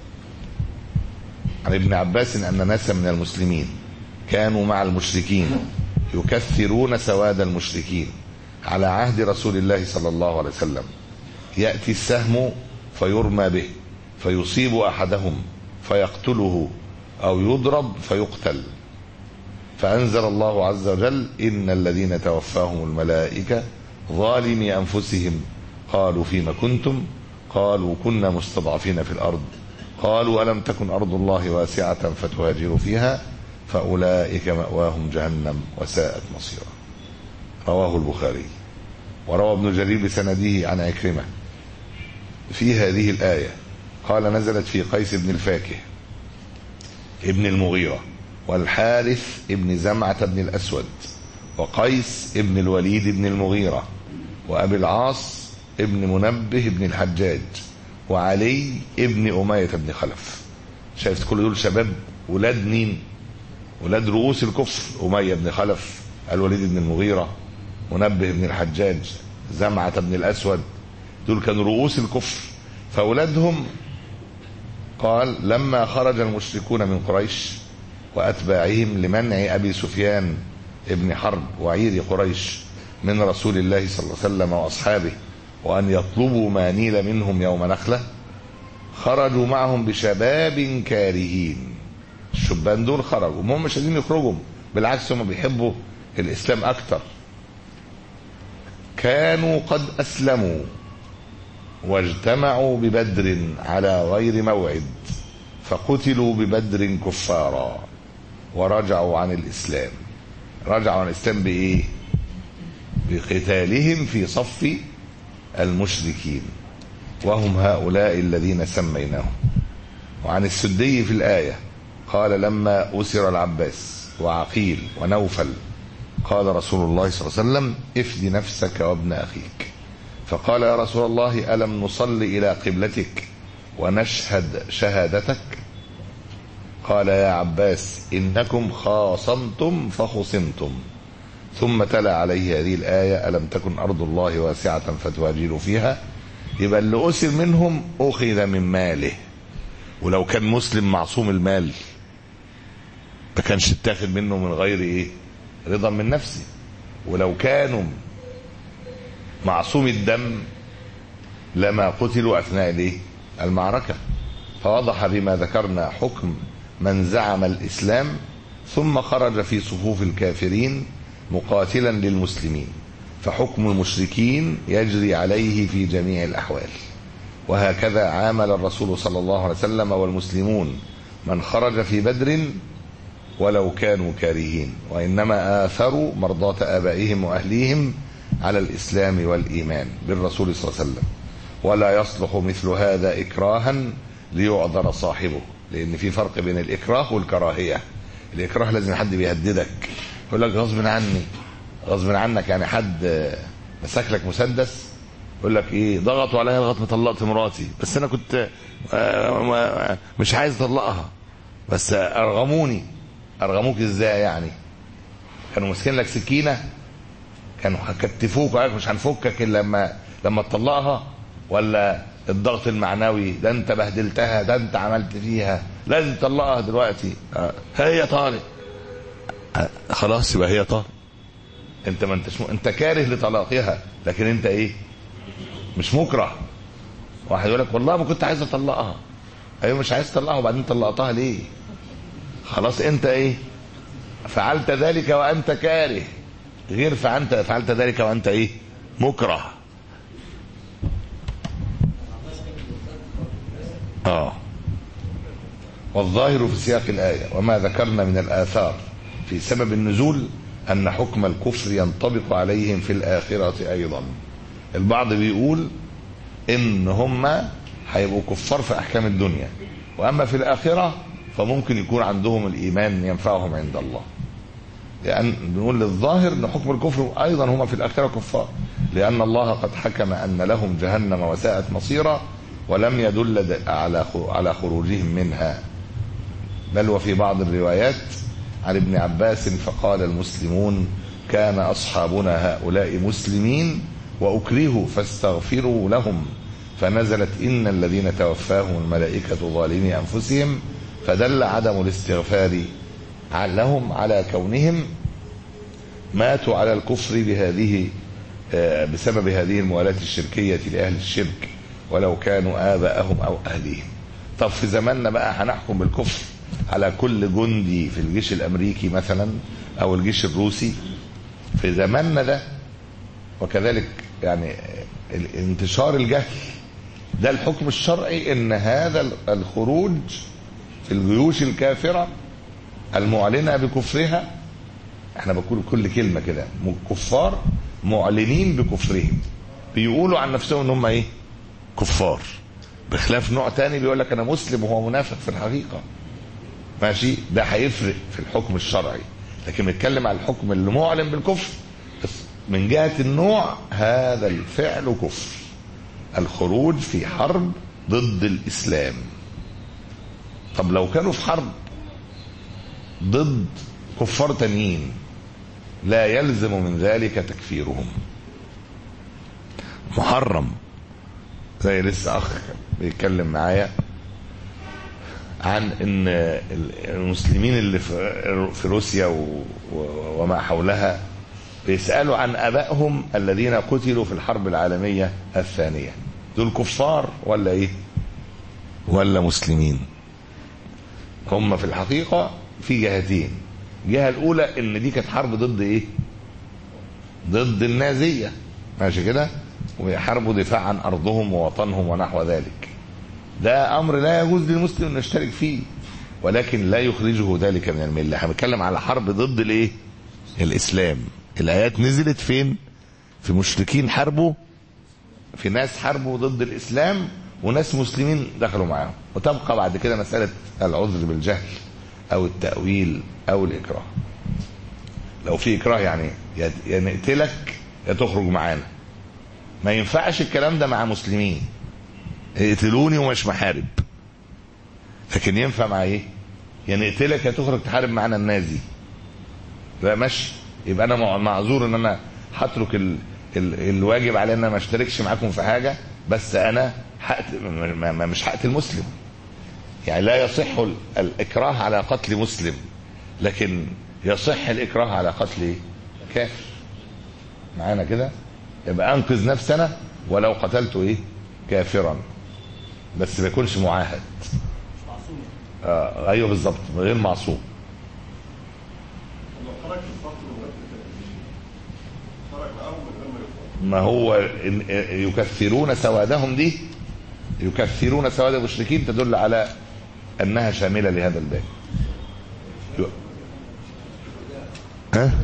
عن ابن عباس ان ناسا من المسلمين كانوا مع المشركين يكثرون سواد المشركين على عهد رسول الله صلى الله عليه وسلم ياتي السهم فيرمى به فيصيب احدهم فيقتله او يضرب فيقتل فانزل الله عز وجل ان الذين توفاهم الملائكه ظالمي انفسهم قالوا فيما كنتم قالوا كنا مستضعفين في الارض قالوا الم تكن ارض الله واسعه فتهاجروا فيها فاولئك ماواهم جهنم وساءت مصيرا رواه البخاري وروى ابن جرير بسنده عن عكرمه في هذه الايه قال نزلت في قيس بن الفاكه ابن المغيره والحارث ابن زمعه بن الاسود وقيس ابن الوليد بن المغيره وابي العاص ابن منبه بن الحجاج وعلي ابن أمية بن خلف شايف كل دول شباب ولاد مين ولاد رؤوس الكفر أمية بن خلف الوليد بن المغيرة منبه بن الحجاج زمعة بن الأسود دول كانوا رؤوس الكفر فأولادهم قال لما خرج المشركون من قريش وأتباعهم لمنع أبي سفيان ابن حرب وعير قريش من رسول الله صلى الله عليه وسلم وأصحابه وأن يطلبوا ما نيل منهم يوم نخلة خرجوا معهم بشباب كارهين الشبان دول خرجوا هم مش عايزين يخرجوا بالعكس هم بيحبوا الإسلام أكتر كانوا قد أسلموا واجتمعوا ببدر على غير موعد فقتلوا ببدر كفارا ورجعوا عن الإسلام رجعوا عن الإسلام بإيه بقتالهم في صف المشركين وهم هؤلاء الذين سميناهم وعن السدي في الآية قال لما أسر العباس وعقيل ونوفل قال رسول الله صلى الله عليه وسلم افد نفسك وابن أخيك فقال يا رسول الله ألم نصل إلى قبلتك ونشهد شهادتك قال يا عباس إنكم خاصمتم فخصمتم ثم تلا عليه هذه الآية ألم تكن أرض الله واسعة فتهاجروا فيها يبقى اللي أسر منهم أخذ من ماله ولو كان مسلم معصوم المال ما كانش اتاخد منه من غير ايه رضا من نفسه ولو كانوا معصوم الدم لما قتلوا اثناء الايه المعركه فوضح بما ذكرنا حكم من زعم الاسلام ثم خرج في صفوف الكافرين مقاتلا للمسلمين فحكم المشركين يجري عليه في جميع الاحوال وهكذا عامل الرسول صلى الله عليه وسلم والمسلمون من خرج في بدر ولو كانوا كارهين وانما اثروا مرضاه ابائهم واهليهم على الاسلام والايمان بالرسول صلى الله عليه وسلم ولا يصلح مثل هذا اكراها ليعذر صاحبه لان في فرق بين الاكراه والكراهيه الاكراه لازم حد بيهددك يقول لك غصب عني غصب عنك يعني حد مسك لك مسدس يقول لك ايه ضغطوا عليا لغايه ما طلقت مراتي بس انا كنت مش عايز اطلقها بس ارغموني ارغموك ازاي يعني كانوا ماسكين لك سكينه كانوا هكتفوك وقالك مش هنفكك الا لما لما تطلقها ولا الضغط المعنوي ده انت بهدلتها ده انت عملت فيها لازم تطلقها دلوقتي هي طارق خلاص يبقى هي طارق انت ما انتش م... انت كاره لطلاقها لكن انت ايه مش مكره واحد يقول لك والله ما كنت عايز اطلقها ايوه مش عايز تطلقها وبعدين طلقتها ليه خلاص انت ايه فعلت ذلك وانت كاره غير فانت فعلت ذلك وانت ايه مكره اه والظاهر في سياق الآية وما ذكرنا من الآثار في سبب النزول أن حكم الكفر ينطبق عليهم في الآخرة أيضا البعض بيقول إن هم هيبقوا كفار في أحكام الدنيا وأما في الآخرة فممكن يكون عندهم الإيمان ينفعهم عند الله لأن نقول للظاهر أن حكم الكفر أيضا هم في الآخرة كفار لأن الله قد حكم أن لهم جهنم وساءت مصيرا ولم يدل على على خروجهم منها بل وفي بعض الروايات عن ابن عباس فقال المسلمون كان أصحابنا هؤلاء مسلمين وأكرهوا فاستغفروا لهم فنزلت إن الذين توفاهم الملائكة ظالمي أنفسهم فدل عدم الاستغفار لهم على كونهم ماتوا على الكفر بهذه بسبب هذه الموالاة الشركية لأهل الشرك ولو كانوا آباءهم أو أهليهم طب في زماننا بقى هنحكم بالكفر على كل جندي في الجيش الأمريكي مثلا أو الجيش الروسي في زماننا ده وكذلك يعني انتشار الجهل ده الحكم الشرعي ان هذا الخروج في الجيوش الكافرة المعلنة بكفرها احنا بقول كل كلمة كده كفار معلنين بكفرهم بيقولوا عن نفسهم ان هم ايه كفار بخلاف نوع تاني بيقول لك انا مسلم وهو منافق في الحقيقة ماشي ده هيفرق في الحكم الشرعي لكن بنتكلم على الحكم اللي معلن بالكفر من جهة النوع هذا الفعل كفر الخروج في حرب ضد الإسلام طب لو كانوا في حرب ضد كفار تانيين لا يلزم من ذلك تكفيرهم محرم زي لسه اخ بيتكلم معايا عن ان المسلمين اللي في روسيا وما حولها بيسالوا عن ابائهم الذين قتلوا في الحرب العالميه الثانيه دول كفار ولا ايه ولا مسلمين هم في الحقيقه في جهتين الجهه الاولى ان دي كانت حرب ضد ايه ضد النازيه ماشي كده ويحاربوا دفاع عن ارضهم ووطنهم ونحو ذلك ده امر لا يجوز للمسلم انه يشترك فيه ولكن لا يخرجه ذلك من المله احنا بنتكلم على حرب ضد الايه الاسلام الايات نزلت فين في مشركين حاربوا في ناس حاربوا ضد الاسلام وناس مسلمين دخلوا معاهم وتبقى بعد كده مساله العذر بالجهل او التاويل او الاكراه لو في اكراه يعني يا نقتلك يا تخرج معانا ما ينفعش الكلام ده مع مسلمين اقتلوني ومش محارب لكن ينفع مع ايه يا نقتلك يا تخرج تحارب معانا النازي لا ماشي يبقى انا معذور ان انا هترك ال... ال... الواجب علي ان انا ما اشتركش معاكم في حاجه بس انا حقت... ما... ما مش هقتل مسلم يعني لا يصح ال... الاكراه على قتل مسلم لكن يصح الاكراه على قتل كافر معانا كده يبقى انقذ نفسنا ولو قتلت ايه كافرا بس ما يكونش معاهد آه ايوه بالظبط غير معصوم ما هو يكثرون سوادهم دي يكثرون سواد المشركين تدل على انها شامله لهذا الباب ها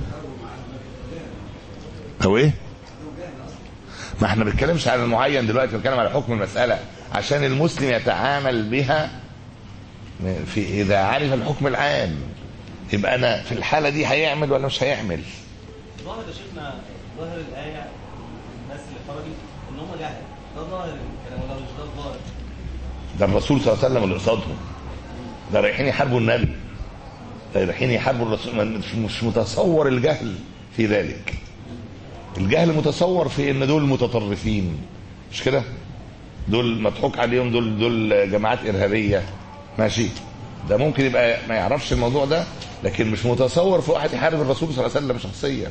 هو ايه ما احنا ما بنتكلمش على المعين دلوقتي بنتكلم على حكم المساله عشان المسلم يتعامل بها في اذا عرف الحكم العام يبقى انا في الحاله دي هيعمل ولا مش هيعمل ظاهر يا شيخنا ظاهر الايه الناس اللي خرجت ان هم جهل ده ظاهر الكلام ولا مش ده الظاهر ده الرسول صلى الله عليه وسلم اللي قصادهم ده رايحين يحاربوا النبي ده رايحين يحاربوا الرسول مش متصور الجهل في ذلك الجهل متصور في ان دول متطرفين مش كده دول مضحوك عليهم دول دول جماعات ارهابيه ماشي ده ممكن يبقى ما يعرفش الموضوع ده لكن مش متصور في واحد يحارب الرسول صلى الله عليه وسلم شخصيا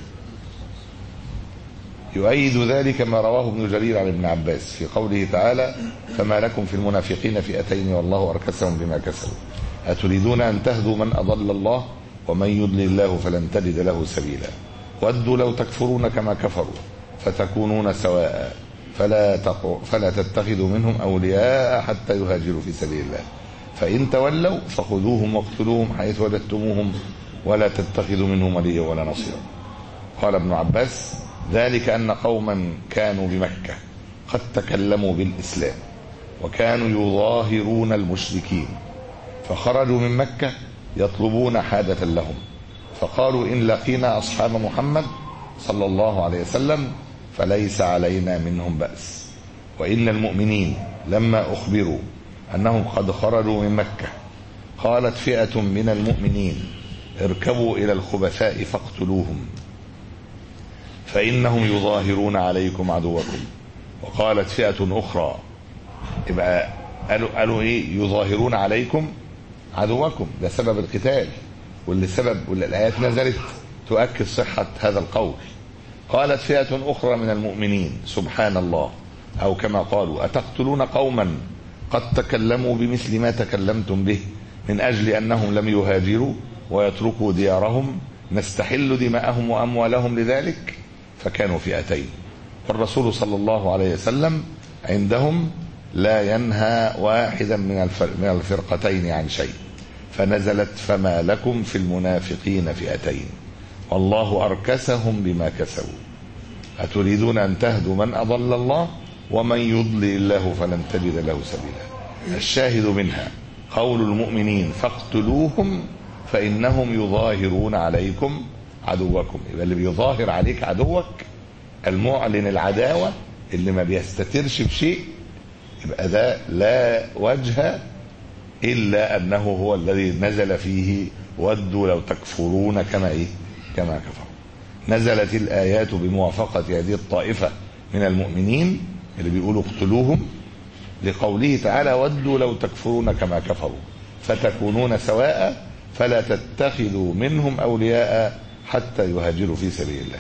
يؤيد ذلك ما رواه ابن جرير عن ابن عباس في قوله تعالى فما لكم في المنافقين فئتين والله اركسهم بما كسبوا اتريدون ان تهدوا من اضل الله ومن يضلل الله فلن تجد له سبيلا ودوا لو تكفرون كما كفروا فتكونون سواء فلا تقو فلا تتخذوا منهم اولياء حتى يهاجروا في سبيل الله فإن تولوا فخذوهم واقتلوهم حيث وجدتموهم ولا تتخذوا منهم وليا ولا نصيرا قال ابن عباس ذلك أن قوما كانوا بمكة قد تكلموا بالإسلام وكانوا يظاهرون المشركين فخرجوا من مكة يطلبون حاجة لهم فقالوا إن لقينا أصحاب محمد صلى الله عليه وسلم فليس علينا منهم بأس وإن المؤمنين لما أخبروا أنهم قد خرجوا من مكة قالت فئة من المؤمنين اركبوا إلى الخبثاء فاقتلوهم فإنهم يظاهرون عليكم عدوكم وقالت فئة أخرى يبقى قالوا قالوا إيه يظاهرون عليكم عدوكم ده سبب القتال واللي سبب واللي الآيات نزلت تؤكد صحة هذا القول قالت فئة أخرى من المؤمنين سبحان الله أو كما قالوا أتقتلون قوما قد تكلموا بمثل ما تكلمتم به من أجل أنهم لم يهاجروا ويتركوا ديارهم نستحل دماءهم وأموالهم لذلك فكانوا فئتين والرسول صلى الله عليه وسلم عندهم لا ينهى واحدا من من الفرقتين عن شيء فنزلت فما لكم في المنافقين فئتين والله أركسهم بما كسبوا أتريدون أن تهدوا من أضل الله ومن يضلل الله فلن تجد له سبيلا الشاهد منها قول المؤمنين فاقتلوهم فإنهم يظاهرون عليكم عدوكم يبقى اللي بيظاهر عليك عدوك المعلن العداوة اللي ما بيستترش بشيء يبقى ده لا وجه إلا أنه هو الذي نزل فيه ودوا لو تكفرون كما إيه كما كفروا نزلت الآيات بموافقة هذه الطائفة من المؤمنين اللي بيقولوا اقتلوهم لقوله تعالى ودوا لو تكفرون كما كفروا فتكونون سواء فلا تتخذوا منهم أولياء حتى يهاجروا في سبيل الله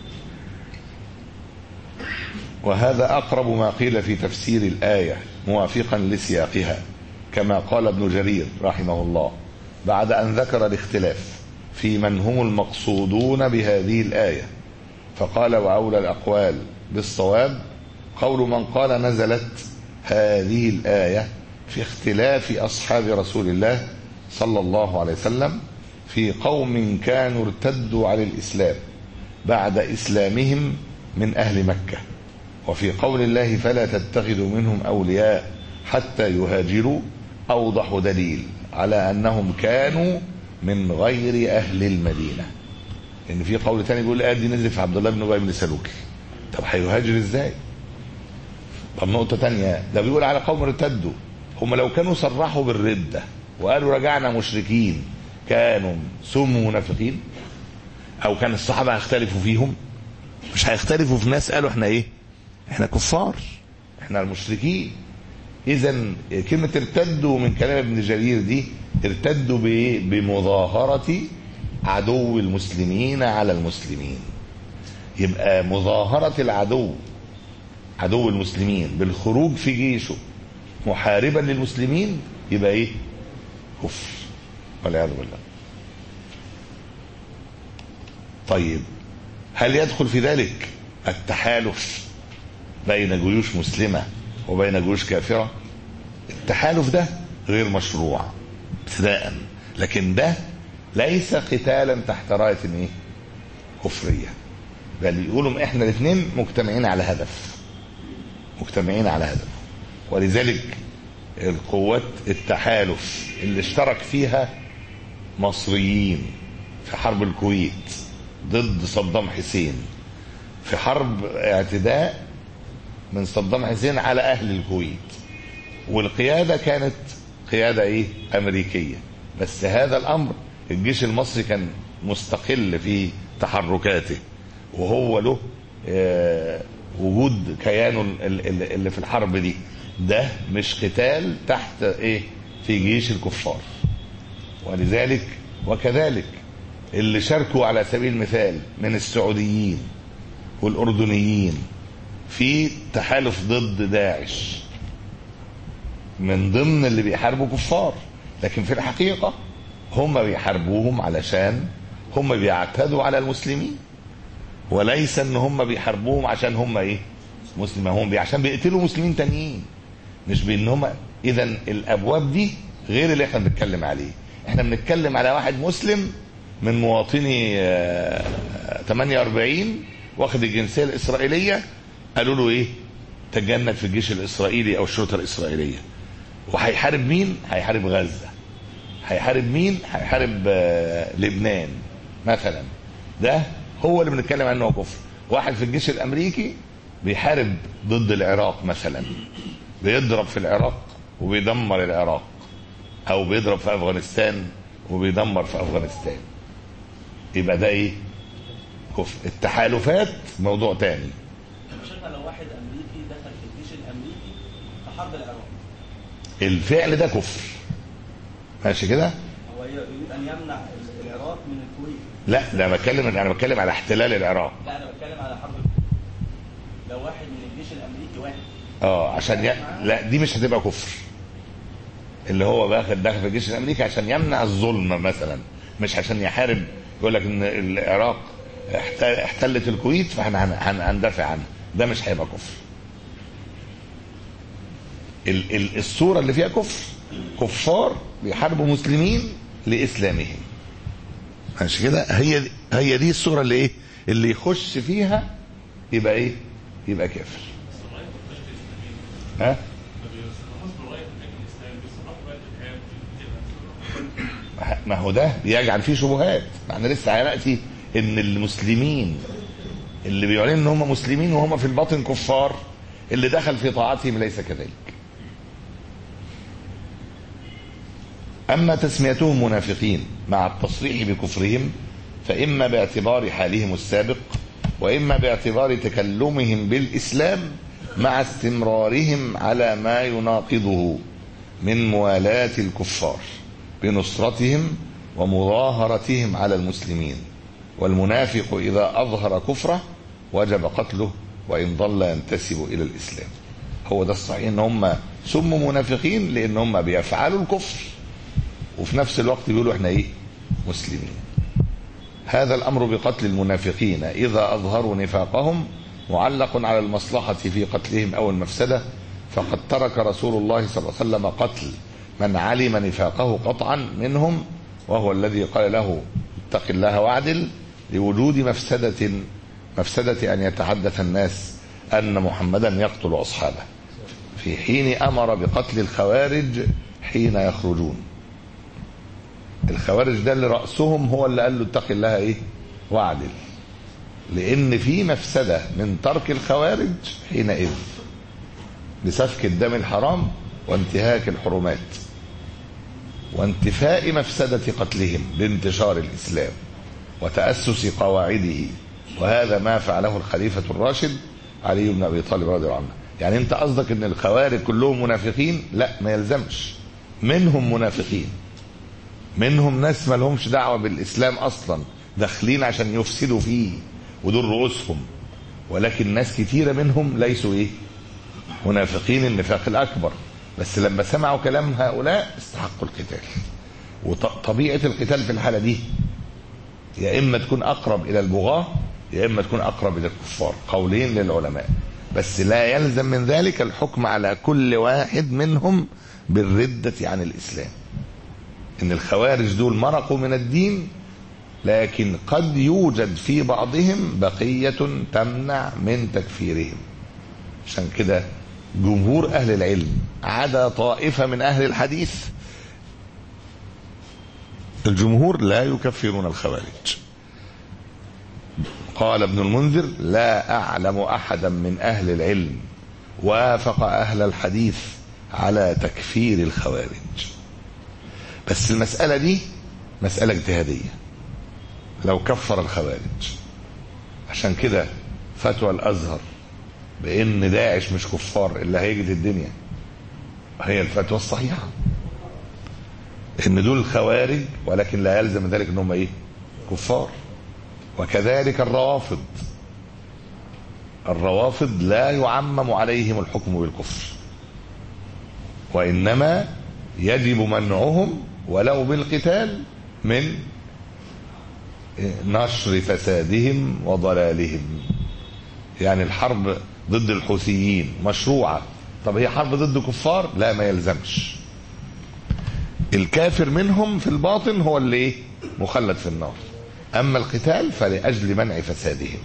وهذا أقرب ما قيل في تفسير الآية موافقا لسياقها كما قال ابن جرير رحمه الله بعد أن ذكر الاختلاف في من هم المقصودون بهذه الآية فقال وأولى الأقوال بالصواب قول من قال نزلت هذه الآية في اختلاف أصحاب رسول الله صلى الله عليه وسلم في قوم كانوا ارتدوا على الإسلام بعد إسلامهم من أهل مكة وفي قول الله فلا تتخذوا منهم أولياء حتى يهاجروا أوضح دليل على أنهم كانوا من غير أهل المدينة إن في قول تاني بيقول الآية دي نزلت في عبد الله بن أبي بن سلوك طب هيهاجر إزاي؟ طب نقطة تانية ده بيقول على قوم ارتدوا هم لو كانوا صرحوا بالردة وقالوا رجعنا مشركين كانوا سموا منافقين أو كان الصحابة هيختلفوا فيهم مش هيختلفوا في ناس قالوا احنا ايه؟ احنا كفار احنا المشركين اذا كلمة ارتدوا من كلام ابن جرير دي ارتدوا بايه؟ بمظاهرة عدو المسلمين على المسلمين يبقى مظاهرة العدو عدو المسلمين بالخروج في جيشه محاربا للمسلمين يبقى ايه كفر والعياذ بالله طيب هل يدخل في ذلك التحالف بين جيوش مسلمة وبين جيوش كافرة التحالف ده غير مشروع ابتداء لكن ده ليس قتالا تحت راية ايه كفرية بل يقولوا احنا الاثنين مجتمعين على هدف مجتمعين على هدف ولذلك القوات التحالف اللي اشترك فيها مصريين في حرب الكويت ضد صدام حسين في حرب اعتداء من صدام حسين على اهل الكويت والقيادة كانت قيادة ايه امريكية بس هذا الامر الجيش المصري كان مستقل في تحركاته وهو له اه وجود كيانه اللي في الحرب دي ده مش قتال تحت ايه في جيش الكفار ولذلك وكذلك اللي شاركوا على سبيل المثال من السعوديين والاردنيين في تحالف ضد داعش من ضمن اللي بيحاربوا كفار لكن في الحقيقه هم بيحاربوهم علشان هم بيعتدوا على المسلمين وليس ان هم بيحاربوهم عشان هم ايه مسلمين هم بي عشان بيقتلوا مسلمين تانيين مش بان هم اذا الابواب دي غير اللي احنا بنتكلم عليه احنا بنتكلم على واحد مسلم من مواطني آه، 48 واخد الجنسيه الاسرائيليه قالوا له ايه تجند في الجيش الاسرائيلي او الشرطه الاسرائيليه وهيحارب مين هيحارب غزه هيحارب مين هيحارب آه، لبنان مثلا ده هو اللي بنتكلم عنه هو كفر واحد في الجيش الامريكي بيحارب ضد العراق مثلا بيضرب في العراق وبيدمر العراق او بيضرب في افغانستان وبيدمر في افغانستان يبقى ده ايه كفر التحالفات موضوع تاني شايفها لو واحد امريكي دخل في الجيش الامريكي في حرب العراق الفعل ده كفر ماشي كده هو يريد ان يمنع العراق من الكويت لا ده بتكلم انا بتكلم على احتلال العراق لا انا بتكلم على حرب الكويت لو واحد من الجيش الامريكي واحد اه عشان ي... لا دي مش هتبقى كفر اللي هو باخد داخل في الجيش الامريكي عشان يمنع الظلم مثلا مش عشان يحارب يقول لك ان العراق احت- احتلت الكويت فاحنا هن- هن- هندافع عنها ده مش هيبقى كفر ال... ال... الصوره اللي فيها كفر كفار بيحاربوا مسلمين لاسلامهم ماشي كده هي دي هي دي الصوره اللي ايه اللي يخش فيها يبقى ايه يبقى كافر ها ما هو ده يجعل فيه شبهات ما احنا لسه هناتي ان المسلمين اللي بيعلنوا ان هم مسلمين وهم في الباطن كفار اللي دخل في طاعتهم ليس كذلك اما تسميتهم منافقين مع التصريح بكفرهم فاما باعتبار حالهم السابق واما باعتبار تكلمهم بالاسلام مع استمرارهم على ما يناقضه من موالاه الكفار بنصرتهم ومظاهرتهم على المسلمين والمنافق اذا اظهر كفره وجب قتله وان ظل ينتسب الى الاسلام هو ده الصحيح ان هم سموا منافقين لان هم بيفعلوا الكفر وفي نفس الوقت بيقولوا احنا ايه مسلمين هذا الامر بقتل المنافقين اذا اظهروا نفاقهم معلق على المصلحه في قتلهم او المفسده فقد ترك رسول الله صلى الله عليه وسلم قتل من علم نفاقه قطعا منهم وهو الذي قال له اتق الله واعدل لوجود مفسده مفسده ان يتحدث الناس ان محمدا يقتل اصحابه في حين امر بقتل الخوارج حين يخرجون الخوارج ده اللي رأسهم هو اللي قال له اتق الله ايه واعدل لان في مفسدة من ترك الخوارج حينئذ لسفك الدم الحرام وانتهاك الحرمات وانتفاء مفسدة قتلهم لانتشار الإسلام وتأسس قواعده وهذا ما فعله الخليفة الراشد علي بن أبي طالب رضي الله عنه يعني انت قصدك ان الخوارج كلهم منافقين لا ما يلزمش منهم منافقين منهم ناس ما لهمش دعوه بالاسلام اصلا داخلين عشان يفسدوا فيه ودول رؤوسهم ولكن ناس كتيره منهم ليسوا ايه منافقين النفاق الاكبر بس لما سمعوا كلام هؤلاء استحقوا القتال وطبيعه القتال في الحاله دي يا اما تكون اقرب الى البغاه يا اما تكون اقرب الى الكفار قولين للعلماء بس لا يلزم من ذلك الحكم على كل واحد منهم بالرده عن الاسلام ان الخوارج دول مرقوا من الدين لكن قد يوجد في بعضهم بقية تمنع من تكفيرهم عشان كده جمهور أهل العلم عدا طائفة من أهل الحديث الجمهور لا يكفرون الخوارج قال ابن المنذر لا أعلم أحدا من أهل العلم وافق أهل الحديث على تكفير الخوارج بس المسألة دي مسألة اجتهادية لو كفر الخوارج عشان كده فتوى الأزهر بأن داعش مش كفار اللي هيجد الدنيا هي الفتوى الصحيحة ان دول خوارج ولكن لا يلزم ذلك انهم ايه كفار وكذلك الروافض الروافض لا يعمم عليهم الحكم بالكفر وانما يجب منعهم ولو بالقتال من نشر فسادهم وضلالهم يعني الحرب ضد الحوثيين مشروعة طب هي حرب ضد كفار لا ما يلزمش الكافر منهم في الباطن هو اللي ايه مخلد في النار اما القتال فلاجل منع فسادهم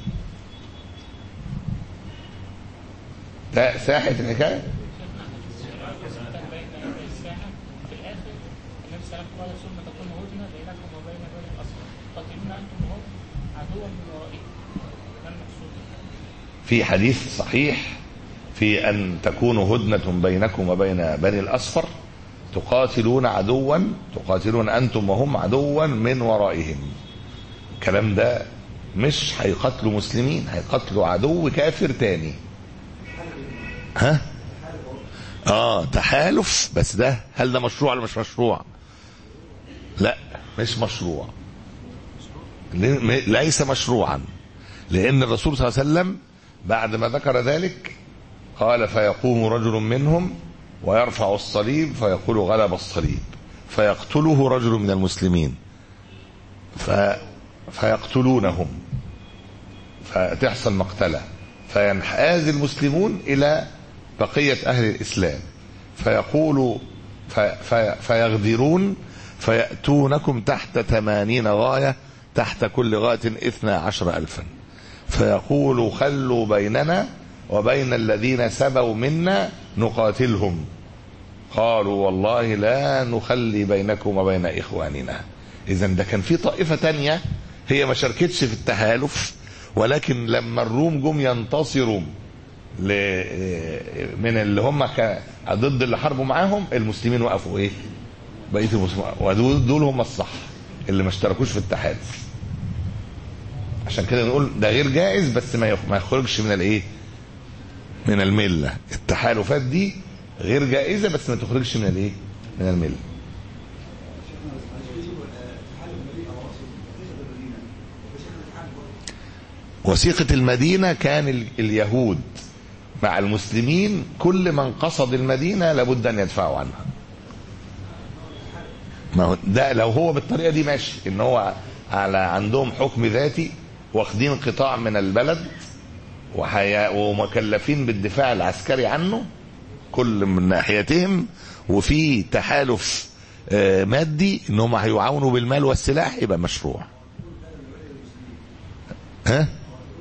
ده ساحه الحكايه بين يدي الساعة في الآخر النبي صلى الله عليه وسلم قال ثم تكون هدنة بينكم وبين بني الأسفل تقتلون أنتم وهم عدوا من ورائكم ما المقصود؟ في حديث صحيح في ان تكون هدنه بينكم وبين بني الاصفر تقاتلون عدوا تقاتلون انتم وهم عدوا من ورائهم الكلام ده مش هيقتلوا مسلمين هيقتلوا عدو كافر تاني ها اه تحالف بس ده هل ده مشروع ولا مش مشروع لا مش مشروع ل- ليس مشروعا لان الرسول صلى الله عليه وسلم بعد ما ذكر ذلك قال فيقوم رجل منهم ويرفع الصليب فيقول غلب الصليب فيقتله رجل من المسلمين ف فيقتلونهم فتحصل مقتلة فينحاز المسلمون إلى بقية أهل الإسلام فيقول في في فيغدرون فيأتونكم تحت ثمانين غاية تحت كل غاية اثنى عشر ألفا فيقول خلوا بيننا وبين الذين سبوا منا نقاتلهم قالوا والله لا نخلي بينكم وبين إخواننا إذا ده كان في طائفة تانية هي ما شاركتش في التحالف ولكن لما الروم جم ينتصروا ل- من اللي هم ك- ضد اللي حاربوا معاهم المسلمين وقفوا ايه؟ بقيه المسلمين ودول دول هم الصح اللي ما اشتركوش في التحالف عشان كده نقول ده غير جائز بس ما يخ- ما يخرجش من الايه؟ من المله التحالفات دي غير جائزه بس ما تخرجش من الايه؟ من المله وثيقة المدينة كان ال- اليهود مع المسلمين كل من قصد المدينة لابد أن يدفعوا عنها ما هو ده لو هو بالطريقة دي ماشي إن هو على عندهم حكم ذاتي واخدين قطاع من البلد وحيا ومكلفين بالدفاع العسكري عنه كل من ناحيتهم وفي تحالف آه، مادي ان هم هيعاونوا بالمال والسلاح يبقى مشروع ها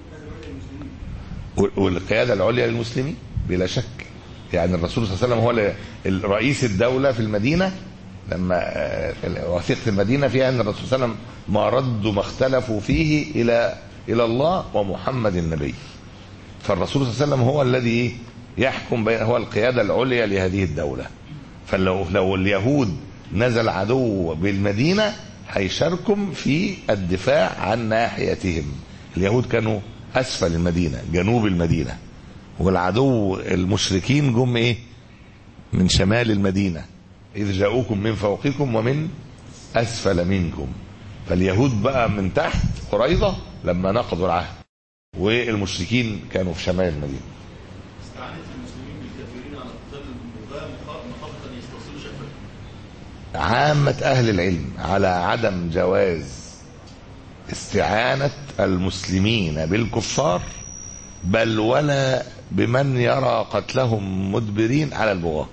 والقياده العليا للمسلمين بلا شك يعني الرسول صلى الله عليه وسلم هو ال- ال- رئيس الدوله في المدينه لما آه، وثيقه المدينه فيها ان الرسول صلى الله عليه وسلم ما ردوا ما اختلفوا فيه الى الى الله ومحمد النبي فالرسول صلى الله عليه وسلم هو الذي إيه؟ يحكم بين هو القياده العليا لهذه الدوله فلو لو اليهود نزل عدو بالمدينه هيشاركم في الدفاع عن ناحيتهم اليهود كانوا اسفل المدينه جنوب المدينه والعدو المشركين جم ايه من شمال المدينه اذ جاءوكم من فوقكم ومن اسفل منكم فاليهود بقى من تحت قريظه لما نقضوا العهد والمشركين كانوا في شمال المدينه استعانت المسلمين بالكافرين على قتال المباة مخافة أن يستوصلوا شكلا عامة أهل العلم على عدم جواز استعانة المسلمين بالكفار بل ولا بمن يرى قتلهم مدبرين على البغاة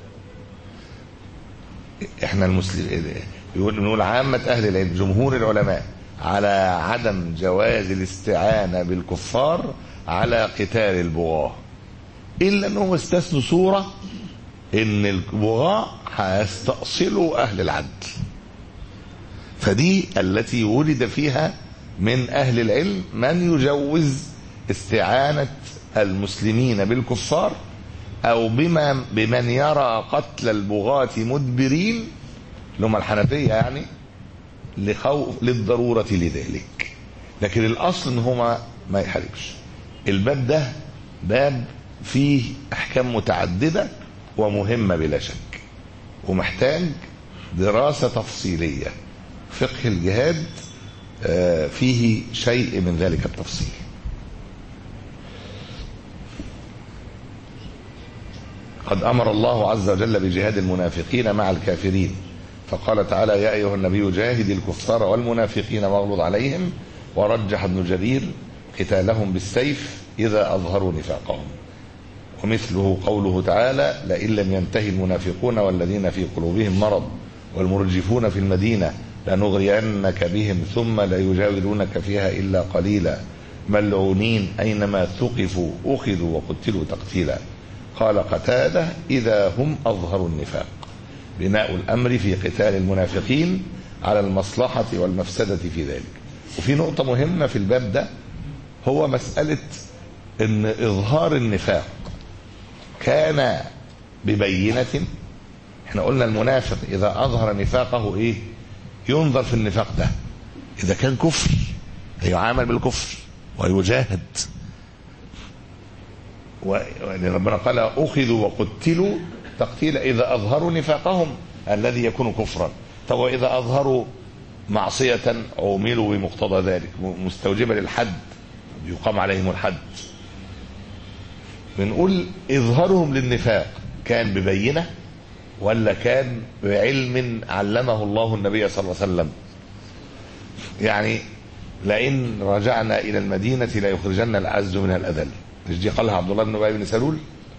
احنا المسلمين يقول نقول عامة أهل العلم جمهور العلماء على عدم جواز الاستعانة بالكفار على قتال البغاة إلا أنهم استثنوا صورة ان البغاة هيستأصلوا اهل العدل فدي التي ولد فيها من اهل العلم من يجوز استعانة المسلمين بالكفار او بما بمن يرى قتل البغاة مدبرين اللي هم الحنفية يعني لخوف للضرورة لذلك لكن الاصل ان هما ما يحاربش الباب ده باب فيه احكام متعدده ومهمه بلا شك ومحتاج دراسه تفصيليه فقه الجهاد آه، فيه شيء من ذلك التفصيل قد امر الله عز وجل بجهاد المنافقين مع الكافرين فقال تعالى يا ايها النبي جاهد الكفار والمنافقين واغلظ عليهم ورجح ابن جرير قتالهم بالسيف اذا اظهروا نفاقهم ومثله قوله تعالى لئن لم ينتهي المنافقون والذين في قلوبهم مرض والمرجفون في المدينة لنغرينك بهم ثم لا يجاورونك فيها إلا قليلا ملعونين أينما ثقفوا أخذوا وقتلوا تقتيلا قال قتادة إذا هم أظهروا النفاق بناء الأمر في قتال المنافقين على المصلحة والمفسدة في ذلك وفي نقطة مهمة في الباب ده هو مسألة ان اظهار النفاق كان ببينة احنا قلنا المنافق اذا اظهر نفاقه ايه ينظر في النفاق ده اذا كان كفر يعامل بالكفر ويجاهد وان ربنا قال اخذوا وقتلوا تقتيلا اذا اظهروا نفاقهم الذي يكون كفرا طب واذا اظهروا معصية عوملوا بمقتضى ذلك مستوجبة للحد يقام عليهم الحد بنقول اظهارهم للنفاق كان ببينه ولا كان بعلم علمه الله النبي صلى الله عليه وسلم يعني لئن رجعنا الى المدينه ليخرجن العز من الاذل مش دي قالها عبد الله بن ابي بن سلول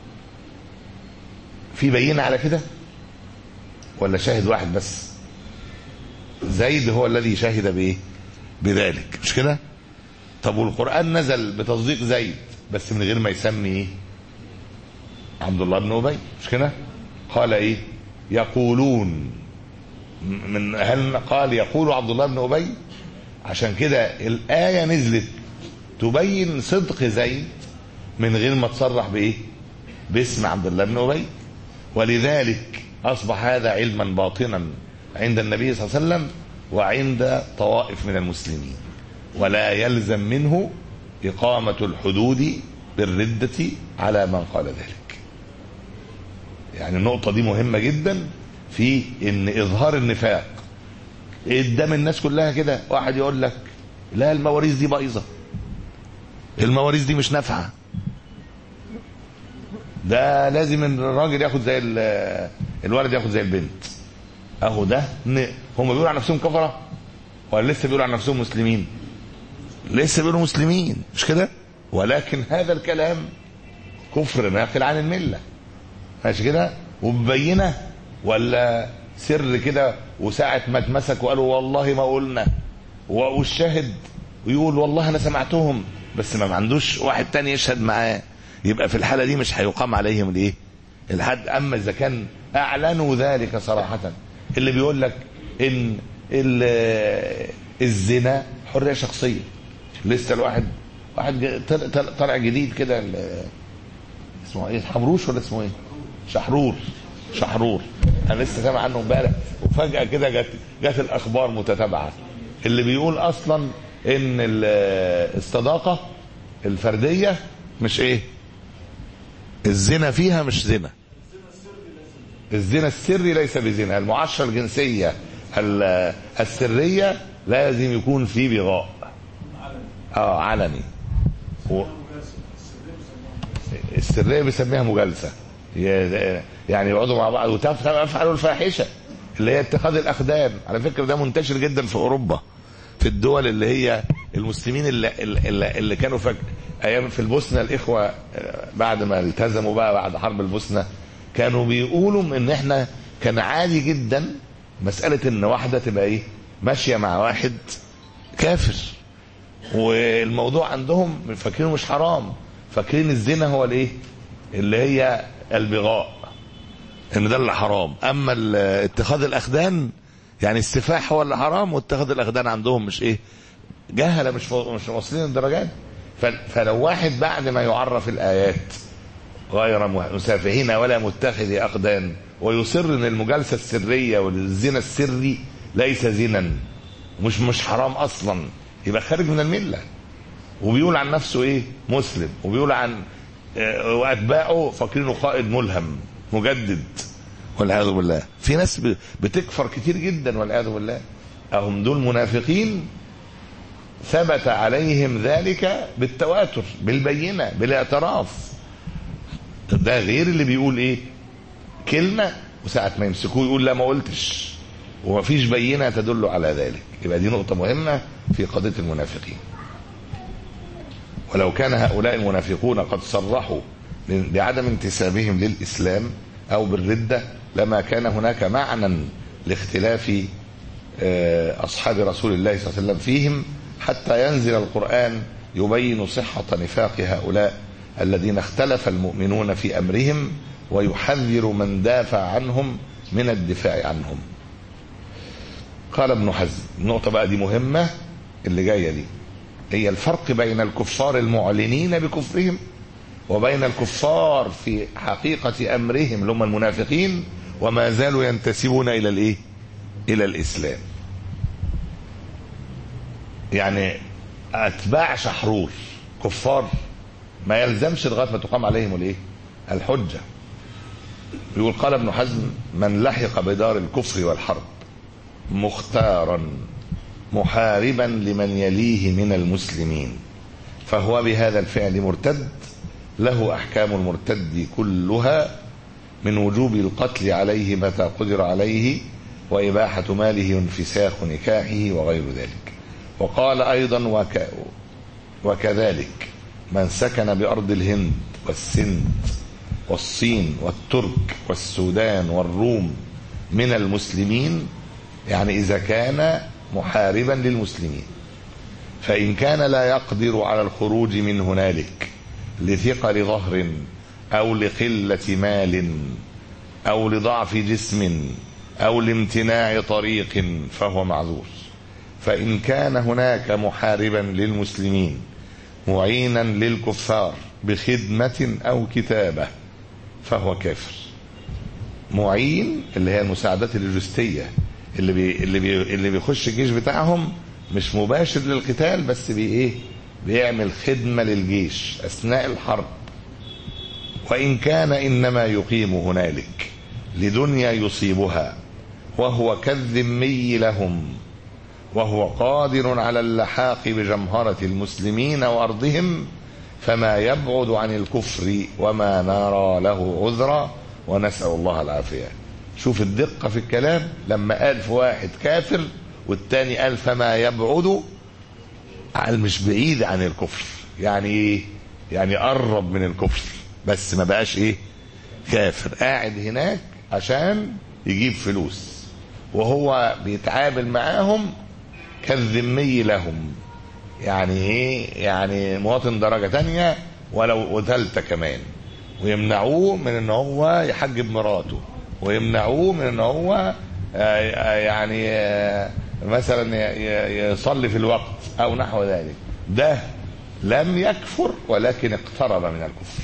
في بينه على كده ولا شاهد واحد بس زيد هو الذي شهد بايه بذلك مش كده طب والقران نزل بتصديق زيد بس من غير ما يسمي ايه عبد الله بن ابي مش كده قال ايه يقولون من هل قال يقول عبد الله بن ابي عشان كده الايه نزلت تبين صدق زيد من غير ما تصرح بايه باسم عبد الله بن ابي ولذلك اصبح هذا علما باطنا عند النبي صلى الله عليه وسلم وعند طوائف من المسلمين ولا يلزم منه إقامة الحدود بالردة على من قال ذلك يعني النقطة دي مهمة جدا في ان اظهار النفاق قدام الناس كلها كده واحد يقول لك لا المواريث دي بايظة المواريث دي مش نافعة ده لازم الراجل ياخد زي الولد ياخد زي البنت اهو ده هم بيقولوا عن نفسهم كفره ولا لسه بيقولوا عن نفسهم مسلمين لسه بيقولوا مسلمين مش كده ولكن هذا الكلام كفر ناقل عن المله ماشي كده وبينه ولا سر كده وساعة ما اتمسك وقالوا والله ما قلنا والشاهد ويقول والله انا سمعتهم بس ما عندوش واحد تاني يشهد معاه يبقى في الحالة دي مش هيقام عليهم الايه الحد اما اذا كان اعلنوا ذلك صراحة اللي بيقول لك ان الزنا حرية شخصية لسه الواحد واحد طالع جديد كده اسمه ايه حمروش ولا اسمه ايه شحرور شحرور انا لسه سامع عنه امبارح وفجاه كده جت جت الاخبار متتابعه اللي بيقول اصلا ان الصداقه الفرديه مش ايه الزنا فيها مش زنا الزنا السري ليس بزنا المعاشره الجنسيه السريه لازم يكون في بغاء اه علني و... السريه بيسميها مجالسه يعني يقعدوا مع بعض وتفعلوا الفاحشه اللي هي اتخاذ الاخدان على فكره ده منتشر جدا في اوروبا في الدول اللي هي المسلمين اللي, اللي, اللي كانوا فك... ايام في البوسنه الاخوه بعد ما التزموا بقى بعد حرب البوسنه كانوا بيقولوا ان احنا كان عادي جدا مساله ان واحده تبقى ايه ماشيه مع واحد كافر والموضوع عندهم فاكرينه مش حرام فاكرين الزنا هو الايه اللي هي البغاء ان ده اللي حرام اما اتخاذ الاخدان يعني السفاح هو اللي حرام واتخاذ الاخدان عندهم مش ايه جهله مش مش واصلين الدرجات فلو واحد بعد ما يعرف الايات غير مسافهين ولا متخذ اقدان ويصر ان المجالسه السريه والزنا السري ليس زنا مش مش حرام اصلا يبقى خارج من المله وبيقول عن نفسه ايه مسلم وبيقول عن واتباعه فاكرينه قائد ملهم مجدد والعياذ بالله في ناس بتكفر كتير جدا والعياذ بالله اهم دول منافقين ثبت عليهم ذلك بالتواتر بالبينه بالاعتراف ده غير اللي بيقول ايه كلمه وساعه ما يمسكوه يقول لا ما قلتش ومفيش بينه تدل على ذلك يبقى دي نقطه مهمه في قضيه المنافقين ولو كان هؤلاء المنافقون قد صرحوا بعدم انتسابهم للإسلام أو بالردة لما كان هناك معنى لاختلاف آه، أصحاب رسول الله صلى الله عليه وسلم فيهم حتى ينزل القرآن يبين صحة نفاق هؤلاء الذين اختلف المؤمنون في أمرهم ويحذر من دافع عنهم من الدفاع عنهم قال ابن حزم النقطة بقى دي مهمة اللي جاية دي هي الفرق بين الكفار المعلنين بكفرهم وبين الكفار في حقيقة أمرهم اللي هم المنافقين وما زالوا ينتسبون إلى الإيه؟ إلى الإسلام يعني أتباع شحرور كفار ما يلزمش لغاية ما تقام عليهم الإيه؟ الحجة يقول قال ابن حزم من لحق بدار الكفر والحرب مختارا محاربا لمن يليه من المسلمين فهو بهذا الفعل مرتد له احكام المرتد كلها من وجوب القتل عليه متى قدر عليه واباحه ماله وانفساخ نكاحه وغير ذلك وقال ايضا وك وكذلك من سكن بارض الهند والسند والصين والترك والسودان والروم من المسلمين يعني اذا كان محاربا للمسلمين فإن كان لا يقدر على الخروج من هنالك لثقل ظهر أو لقلة مال أو لضعف جسم أو لامتناع طريق فهو معذور فإن كان هناك محاربا للمسلمين معينا للكفار بخدمة أو كتابة فهو كافر معين اللي هي المساعدات اللوجستية اللي بي اللي بي اللي بيخش الجيش بتاعهم مش مباشر للقتال بس بي ايه بيعمل خدمه للجيش اثناء الحرب وان كان انما يقيم هنالك لدنيا يصيبها وهو كالذمي لهم وهو قادر على اللحاق بجمهره المسلمين وارضهم فما يبعد عن الكفر وما نرى له عذرا ونسال الله العافيه شوف الدقة في الكلام لما قال في واحد كافر والتاني قال فما يبعد قال مش بعيد عن الكفر يعني ايه يعني قرب من الكفر بس ما بقاش ايه كافر قاعد هناك عشان يجيب فلوس وهو بيتعامل معاهم كالذمي لهم يعني ايه يعني مواطن درجة تانية ولو وثالثة كمان ويمنعوه من ان هو يحجب مراته ويمنعوه من ان هو يعني مثلا يصلي في الوقت او نحو ذلك ده لم يكفر ولكن اقترب من الكفر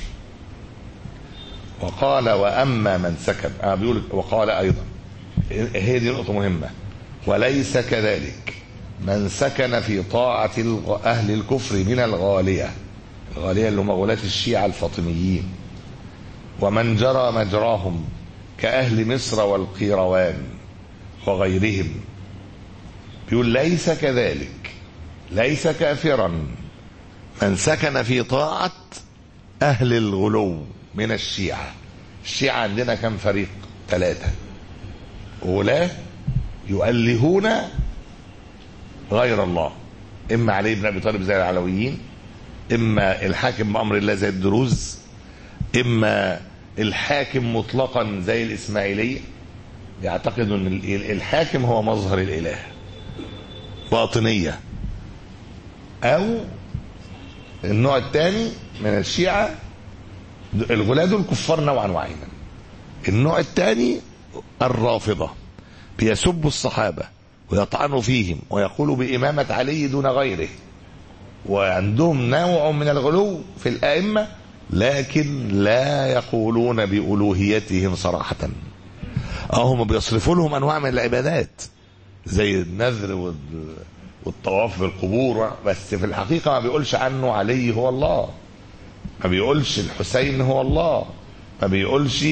وقال واما من سكن آه بيقول وقال ايضا هي دي نقطه مهمه وليس كذلك من سكن في طاعه اهل الكفر من الغاليه الغاليه اللي هم غلاة الشيعه الفاطميين ومن جرى مجراهم كأهل مصر والقيروان وغيرهم بيقول ليس كذلك ليس كافرا من سكن في طاعة أهل الغلو من الشيعة الشيعة عندنا كم فريق ثلاثة غلاة يؤلهون غير الله إما علي بن أبي طالب زي العلويين إما الحاكم بأمر الله زي الدروز إما الحاكم مطلقا زي الإسماعيلية يعتقدوا أن الحاكم هو مظهر الإله باطنية أو النوع الثاني من الشيعة الغلاة دول كفار نوعا وعينا النوع الثاني الرافضة بيسبوا الصحابة ويطعنوا فيهم ويقولوا بإمامة علي دون غيره وعندهم نوع من الغلو في الأئمة لكن لا يقولون بألوهيتهم صراحة اه هم بيصرفوا لهم أنواع من العبادات زي النذر والطواف بالقبور بس في الحقيقة ما بيقولش عنه علي هو الله ما بيقولش الحسين هو الله ما بيقولش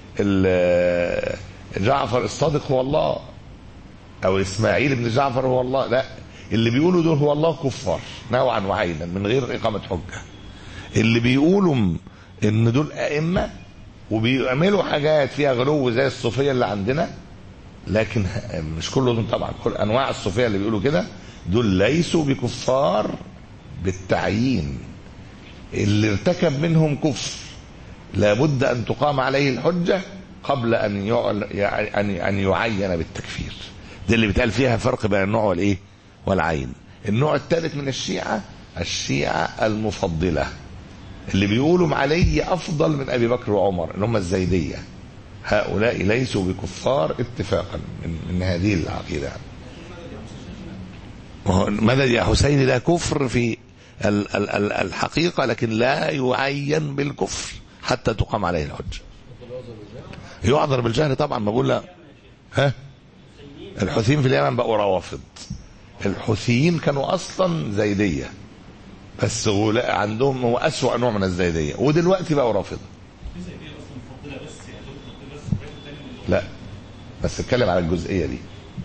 جعفر الصادق هو الله او اسماعيل بن جعفر هو الله لا اللي بيقولوا دول هو الله كفار نوعا وعينا من غير اقامه حجه اللي بيقولوا ان دول ائمه وبيعملوا حاجات فيها غلو زي الصوفيه اللي عندنا لكن مش كلهم طبعا كل انواع الصوفيه اللي بيقولوا كده دول ليسوا بكفار بالتعيين اللي ارتكب منهم كفر لابد ان تقام عليه الحجه قبل ان يعل... ان ان يعين بالتكفير دي اللي بيتقال فيها فرق بين النوع والايه والعين النوع الثالث من الشيعه الشيعه المفضله اللي بيقولوا علي افضل من ابي بكر وعمر اللي هم الزيديه هؤلاء ليسوا بكفار اتفاقا من, من هذه العقيده وهو مدد يا حسين ده كفر في ال- ال- ال- الحقيقه لكن لا يعين بالكفر حتى تقام عليه الحجه يعذر بالجهل طبعا ما بقول لا ها الحوثيين في اليمن بقوا روافض الحوثيين كانوا اصلا زيديه بس غلاء عندهم هو اسوأ نوع من الزيديه ودلوقتي بقوا رافضه لا بس اتكلم على الجزئيه دي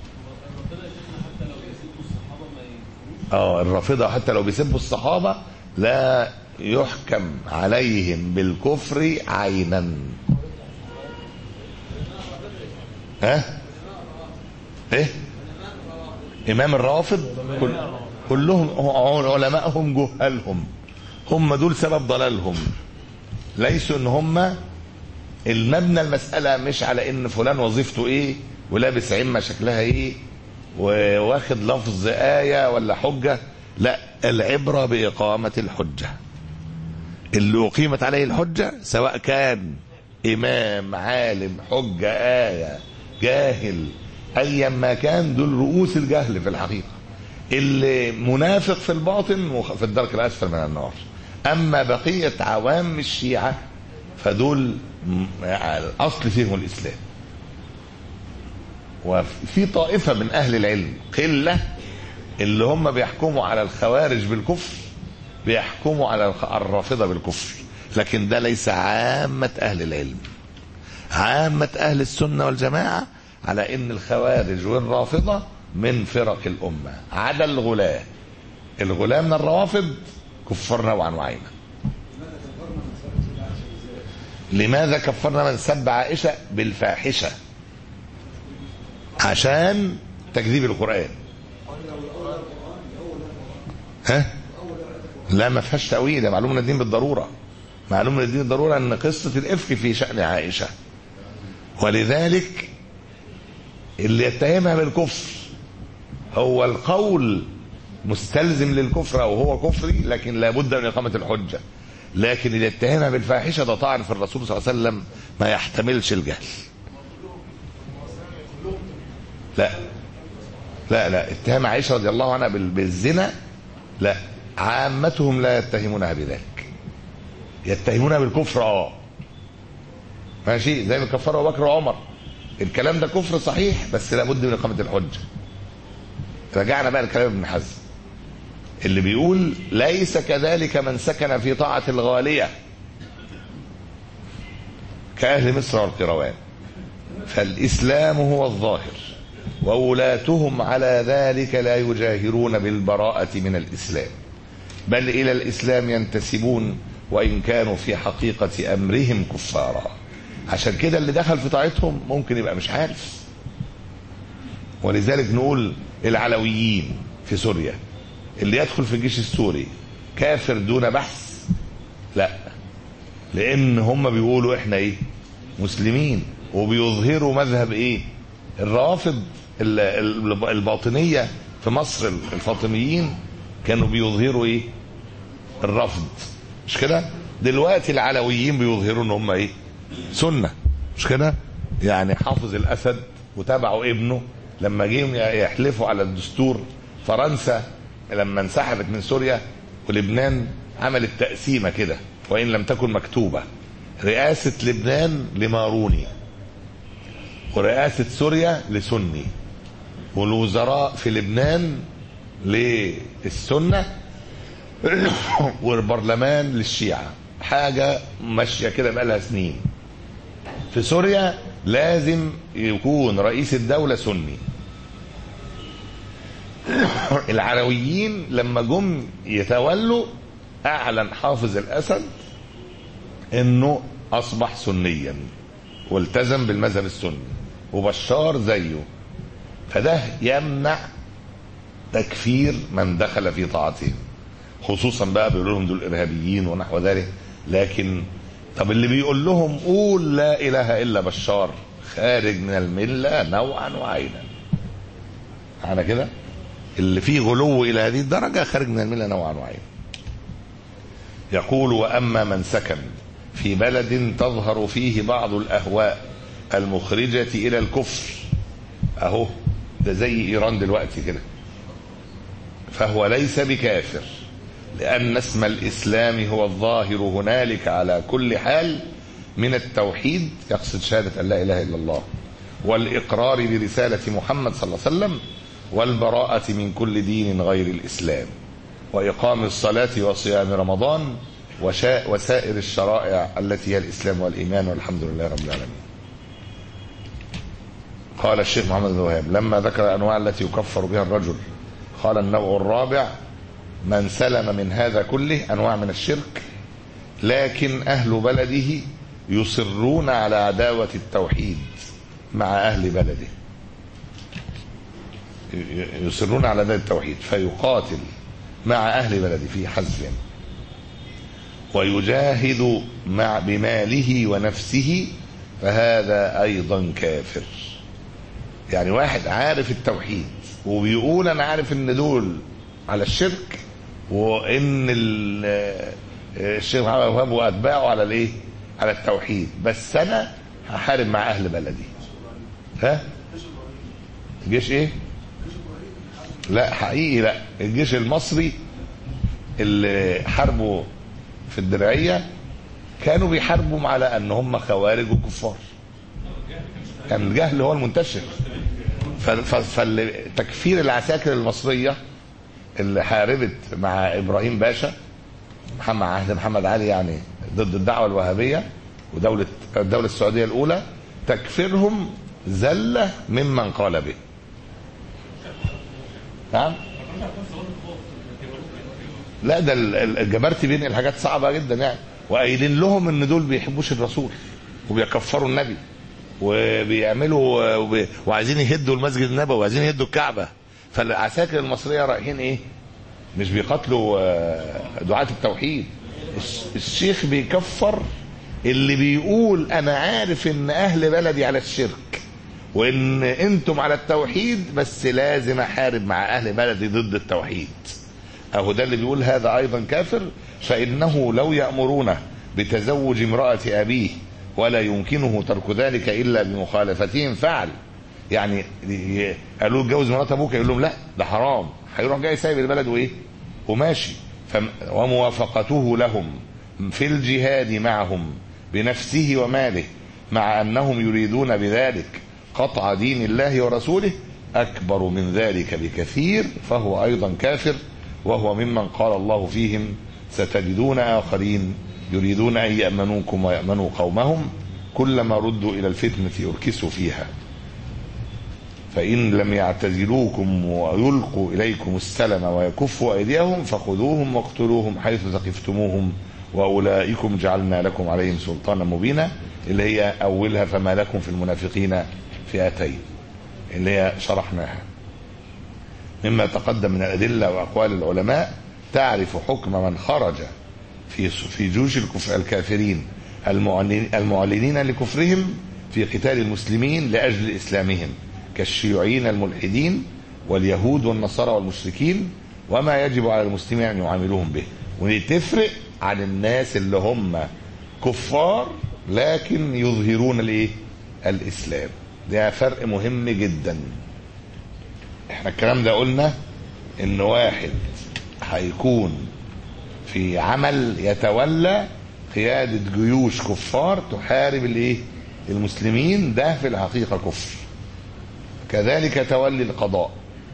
اه الرافضه حتى لو بيسبوا الصحابه لا يحكم عليهم بالكفر عينا ها ايه امام الرافض كل كلهم هو علمائهم جهالهم هم دول سبب ضلالهم ليسوا ان هم المبنى المسألة مش على ان فلان وظيفته ايه ولابس عمة شكلها ايه وواخد لفظ آية ولا حجة لا العبرة بإقامة الحجة اللي أقيمت عليه الحجة سواء كان إمام عالم حجة آية جاهل أيا ما كان دول رؤوس الجهل في الحقيقة اللي منافق في الباطن وخ- في الدرك الأسفل من النار أما بقية عوام الشيعة فدول م- الأصل فيهم الإسلام وفي طائفة من أهل العلم قلة اللي هم بيحكموا على الخوارج بالكفر بيحكموا على الخ- الرافضة بالكفر لكن ده ليس عامة أهل العلم عامة أهل السنة والجماعة على إن الخوارج والرافضة من فرق الأمة عدا الغلاة الغلاة من الروافض كفار نوعا وعينا لماذا كفرنا من سب عائشة بالفاحشة عشان تكذيب القرآن ها لا ما فيهاش تأويل ده معلوم من الدين بالضرورة معلوم من الدين بالضرورة ان قصة الإفك في شأن عائشة ولذلك اللي يتهمها بالكفر هو القول مستلزم للكفر او هو كفري لكن لابد من اقامه الحجه لكن اللي يتهمها بالفاحشه ده طعن في الرسول صلى الله عليه وسلم ما يحتملش الجهل لا لا لا اتهام عائشه رضي الله عنها بال- بالزنا لا عامتهم لا يتهمونها بذلك يتهمونها بالكفر اه ماشي زي ما كفروا ابو بكر وعمر الكلام ده كفر صحيح بس لابد من اقامه الحجه رجعنا بقى لكلام ابن حزم اللي بيقول ليس كذلك من سكن في طاعة الغالية كأهل مصر والقروان فالإسلام هو الظاهر وولاتهم على ذلك لا يجاهرون بالبراءة من الإسلام بل إلى الإسلام ينتسبون وإن كانوا في حقيقة أمرهم كفارا عشان كده اللي دخل في طاعتهم ممكن يبقى مش عارف ولذلك نقول العلويين في سوريا اللي يدخل في الجيش السوري كافر دون بحث لا لان هم بيقولوا احنا ايه مسلمين وبيظهروا مذهب ايه الروافض ال- ال- الباطنيه في مصر الفاطميين كانوا بيظهروا ايه الرفض مش كده دلوقتي العلويين بيظهروا ان هم ايه سنه مش كده يعني حافظ الاسد وتابعوا ابنه لما جيهم يحلفوا على الدستور فرنسا لما انسحبت من سوريا ولبنان عملت تقسيمه كده وان لم تكن مكتوبه رئاسه لبنان لماروني ورئاسه سوريا لسني والوزراء في لبنان للسنه والبرلمان للشيعه حاجه ماشيه كده بقالها سنين في سوريا لازم يكون رئيس الدولة سني العلويين لما جم يتولوا أعلن حافظ الأسد إنه أصبح سنيا والتزم بالمذهب السني وبشار زيه فده يمنع تكفير من دخل في طاعتهم خصوصا بقى بيقولوا لهم دول ارهابيين ونحو ذلك لكن طب اللي بيقول لهم قول لا اله الا بشار خارج من المله نوعا وعينا على كده اللي فيه غلو الى هذه الدرجه خارج من المله نوعا وعينا يقول واما من سكن في بلد تظهر فيه بعض الاهواء المخرجه الى الكفر اهو ده زي ايران دلوقتي كده فهو ليس بكافر لان اسم الاسلام هو الظاهر هنالك على كل حال من التوحيد يقصد شهاده ان لا اله الا الله والاقرار برساله محمد صلى الله عليه وسلم والبراءه من كل دين غير الاسلام واقام الصلاه وصيام رمضان وشاء وسائر الشرائع التي هي الاسلام والايمان والحمد لله رب العالمين قال الشيخ محمد بن وهاب لما ذكر الانواع التي يكفر بها الرجل قال النوع الرابع من سلم من هذا كله انواع من الشرك لكن اهل بلده يصرون على عداوه التوحيد مع اهل بلده يصرون على عداوه التوحيد فيقاتل مع اهل بلده في حزب ويجاهد مع بماله ونفسه فهذا ايضا كافر يعني واحد عارف التوحيد وبيقول انا عارف ان دول على الشرك وان ال- الشيخ محمد وهاب واتباعه على الايه على التوحيد بس انا هحارب مع اهل بلدي ها الجيش ايه لا حقيقي لا الجيش المصري اللي حاربوا في الدرعيه كانوا بيحاربوا على ان هم خوارج وكفار كان الجهل هو المنتشر فتكفير العساكر المصريه اللي حاربت مع ابراهيم باشا محمد عهد محمد علي يعني ضد الدعوه الوهابيه ودوله الدوله السعوديه الاولى تكفيرهم زله ممن قال به نعم لا ده ال- ال- الجبرتي بينقل حاجات صعبه جدا يعني وقايلين لهم ان دول بيحبوش الرسول وبيكفروا النبي وبيعملوا وبي- وعايزين يهدوا المسجد النبوي وعايزين يهدوا الكعبه فالعساكر المصريه رايحين ايه؟ مش بيقاتلوا آه، دعاة التوحيد الش- الشيخ بيكفر اللي بيقول انا عارف ان اهل بلدي على الشرك وان انتم على التوحيد بس لازم احارب مع اهل بلدي ضد التوحيد اهو ده اللي بيقول هذا ايضا كافر فانه لو يامرونه بتزوج امراه ابيه ولا يمكنه ترك ذلك الا بمخالفتهم فعل يعني ي- قالوا له اتجوز مرات ابوك يقول لهم لا ده حرام هيروح جاي سايب البلد وايه وماشي فم وموافقته لهم في الجهاد معهم بنفسه وماله مع انهم يريدون بذلك قطع دين الله ورسوله اكبر من ذلك بكثير فهو ايضا كافر وهو ممن قال الله فيهم ستجدون اخرين يريدون ان يامنوكم ويامنوا قومهم كلما ردوا الى الفتنه اركسوا فيها فإن لم يعتزلوكم ويلقوا إليكم السلم ويكفوا أيديهم فخذوهم واقتلوهم حيث ثقفتموهم وأولئكم جعلنا لكم عليهم سلطانا مبينا اللي هي أولها فما لكم في المنافقين فئتين اللي هي شرحناها مما تقدم من الأدلة وأقوال العلماء تعرف حكم من خرج في في جيوش الكف- الكافرين المعلنين المعلنين لكفرهم في قتال المسلمين لأجل إسلامهم كالشيوعيين الملحدين واليهود والنصارى والمشركين وما يجب على المسلمين أن يعاملوهم به ودي تفرق عن الناس اللي هم كفار لكن يظهرون الايه الاسلام ده فرق مهم جدا احنا الكلام ده قلنا ان واحد هيكون في عمل يتولى قيادة جيوش كفار تحارب الايه المسلمين ده في الحقيقة كفر كذلك تولي القضاء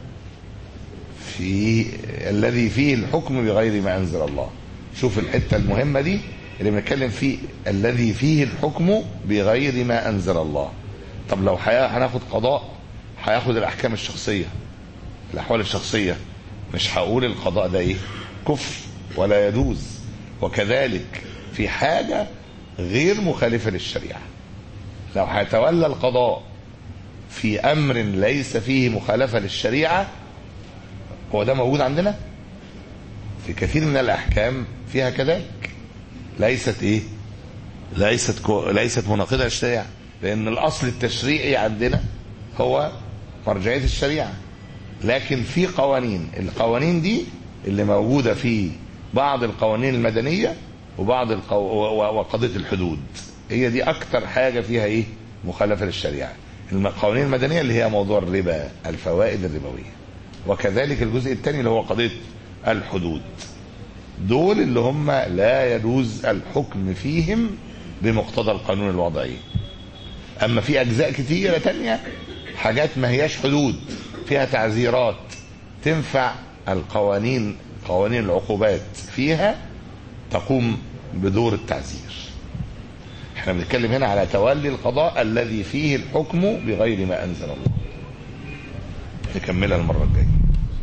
في الذي فيه الحكم بغير ما انزل الله شوف الحته المهمه دي اللي بنتكلم فيه الذي فيه الحكم بغير ما انزل الله طب لو حيا- هناخد قضاء هياخد الاحكام الشخصيه الاحوال الشخصيه مش هقول القضاء ده ايه كفر ولا يجوز وكذلك في حاجه غير مخالفه للشريعه لو هيتولى القضاء في امر ليس فيه مخالفه للشريعه هو ده موجود عندنا في كثير من الاحكام فيها كذلك ليست ايه ليست كو... ليست مناقضه للشريعه لان الاصل التشريعي عندنا هو مرجعيه الشريعه لكن في قوانين القوانين دي اللي موجوده في بعض القوانين المدنيه وبعض القو... و- وقضيه الحدود هي دي اكتر حاجه فيها ايه مخالفه للشريعه القوانين المدنيه اللي هي موضوع الربا الفوائد الربويه وكذلك الجزء الثاني اللي هو قضيه الحدود دول اللي هم لا يجوز الحكم فيهم بمقتضى القانون الوضعي اما في اجزاء كتيره تانية حاجات ما هياش حدود فيها تعزيرات تنفع القوانين قوانين العقوبات فيها تقوم بدور التعزير احنا بنتكلم هنا على تولي القضاء الذي فيه الحكم بغير ما انزل الله نكملها المره الجايه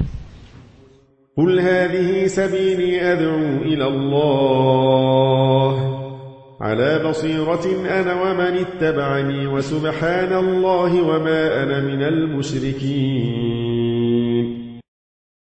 قل هذه سبيلي أدعو إلى الله على بصيرة أنا ومن اتبعني وسبحان الله وما أنا من المشركين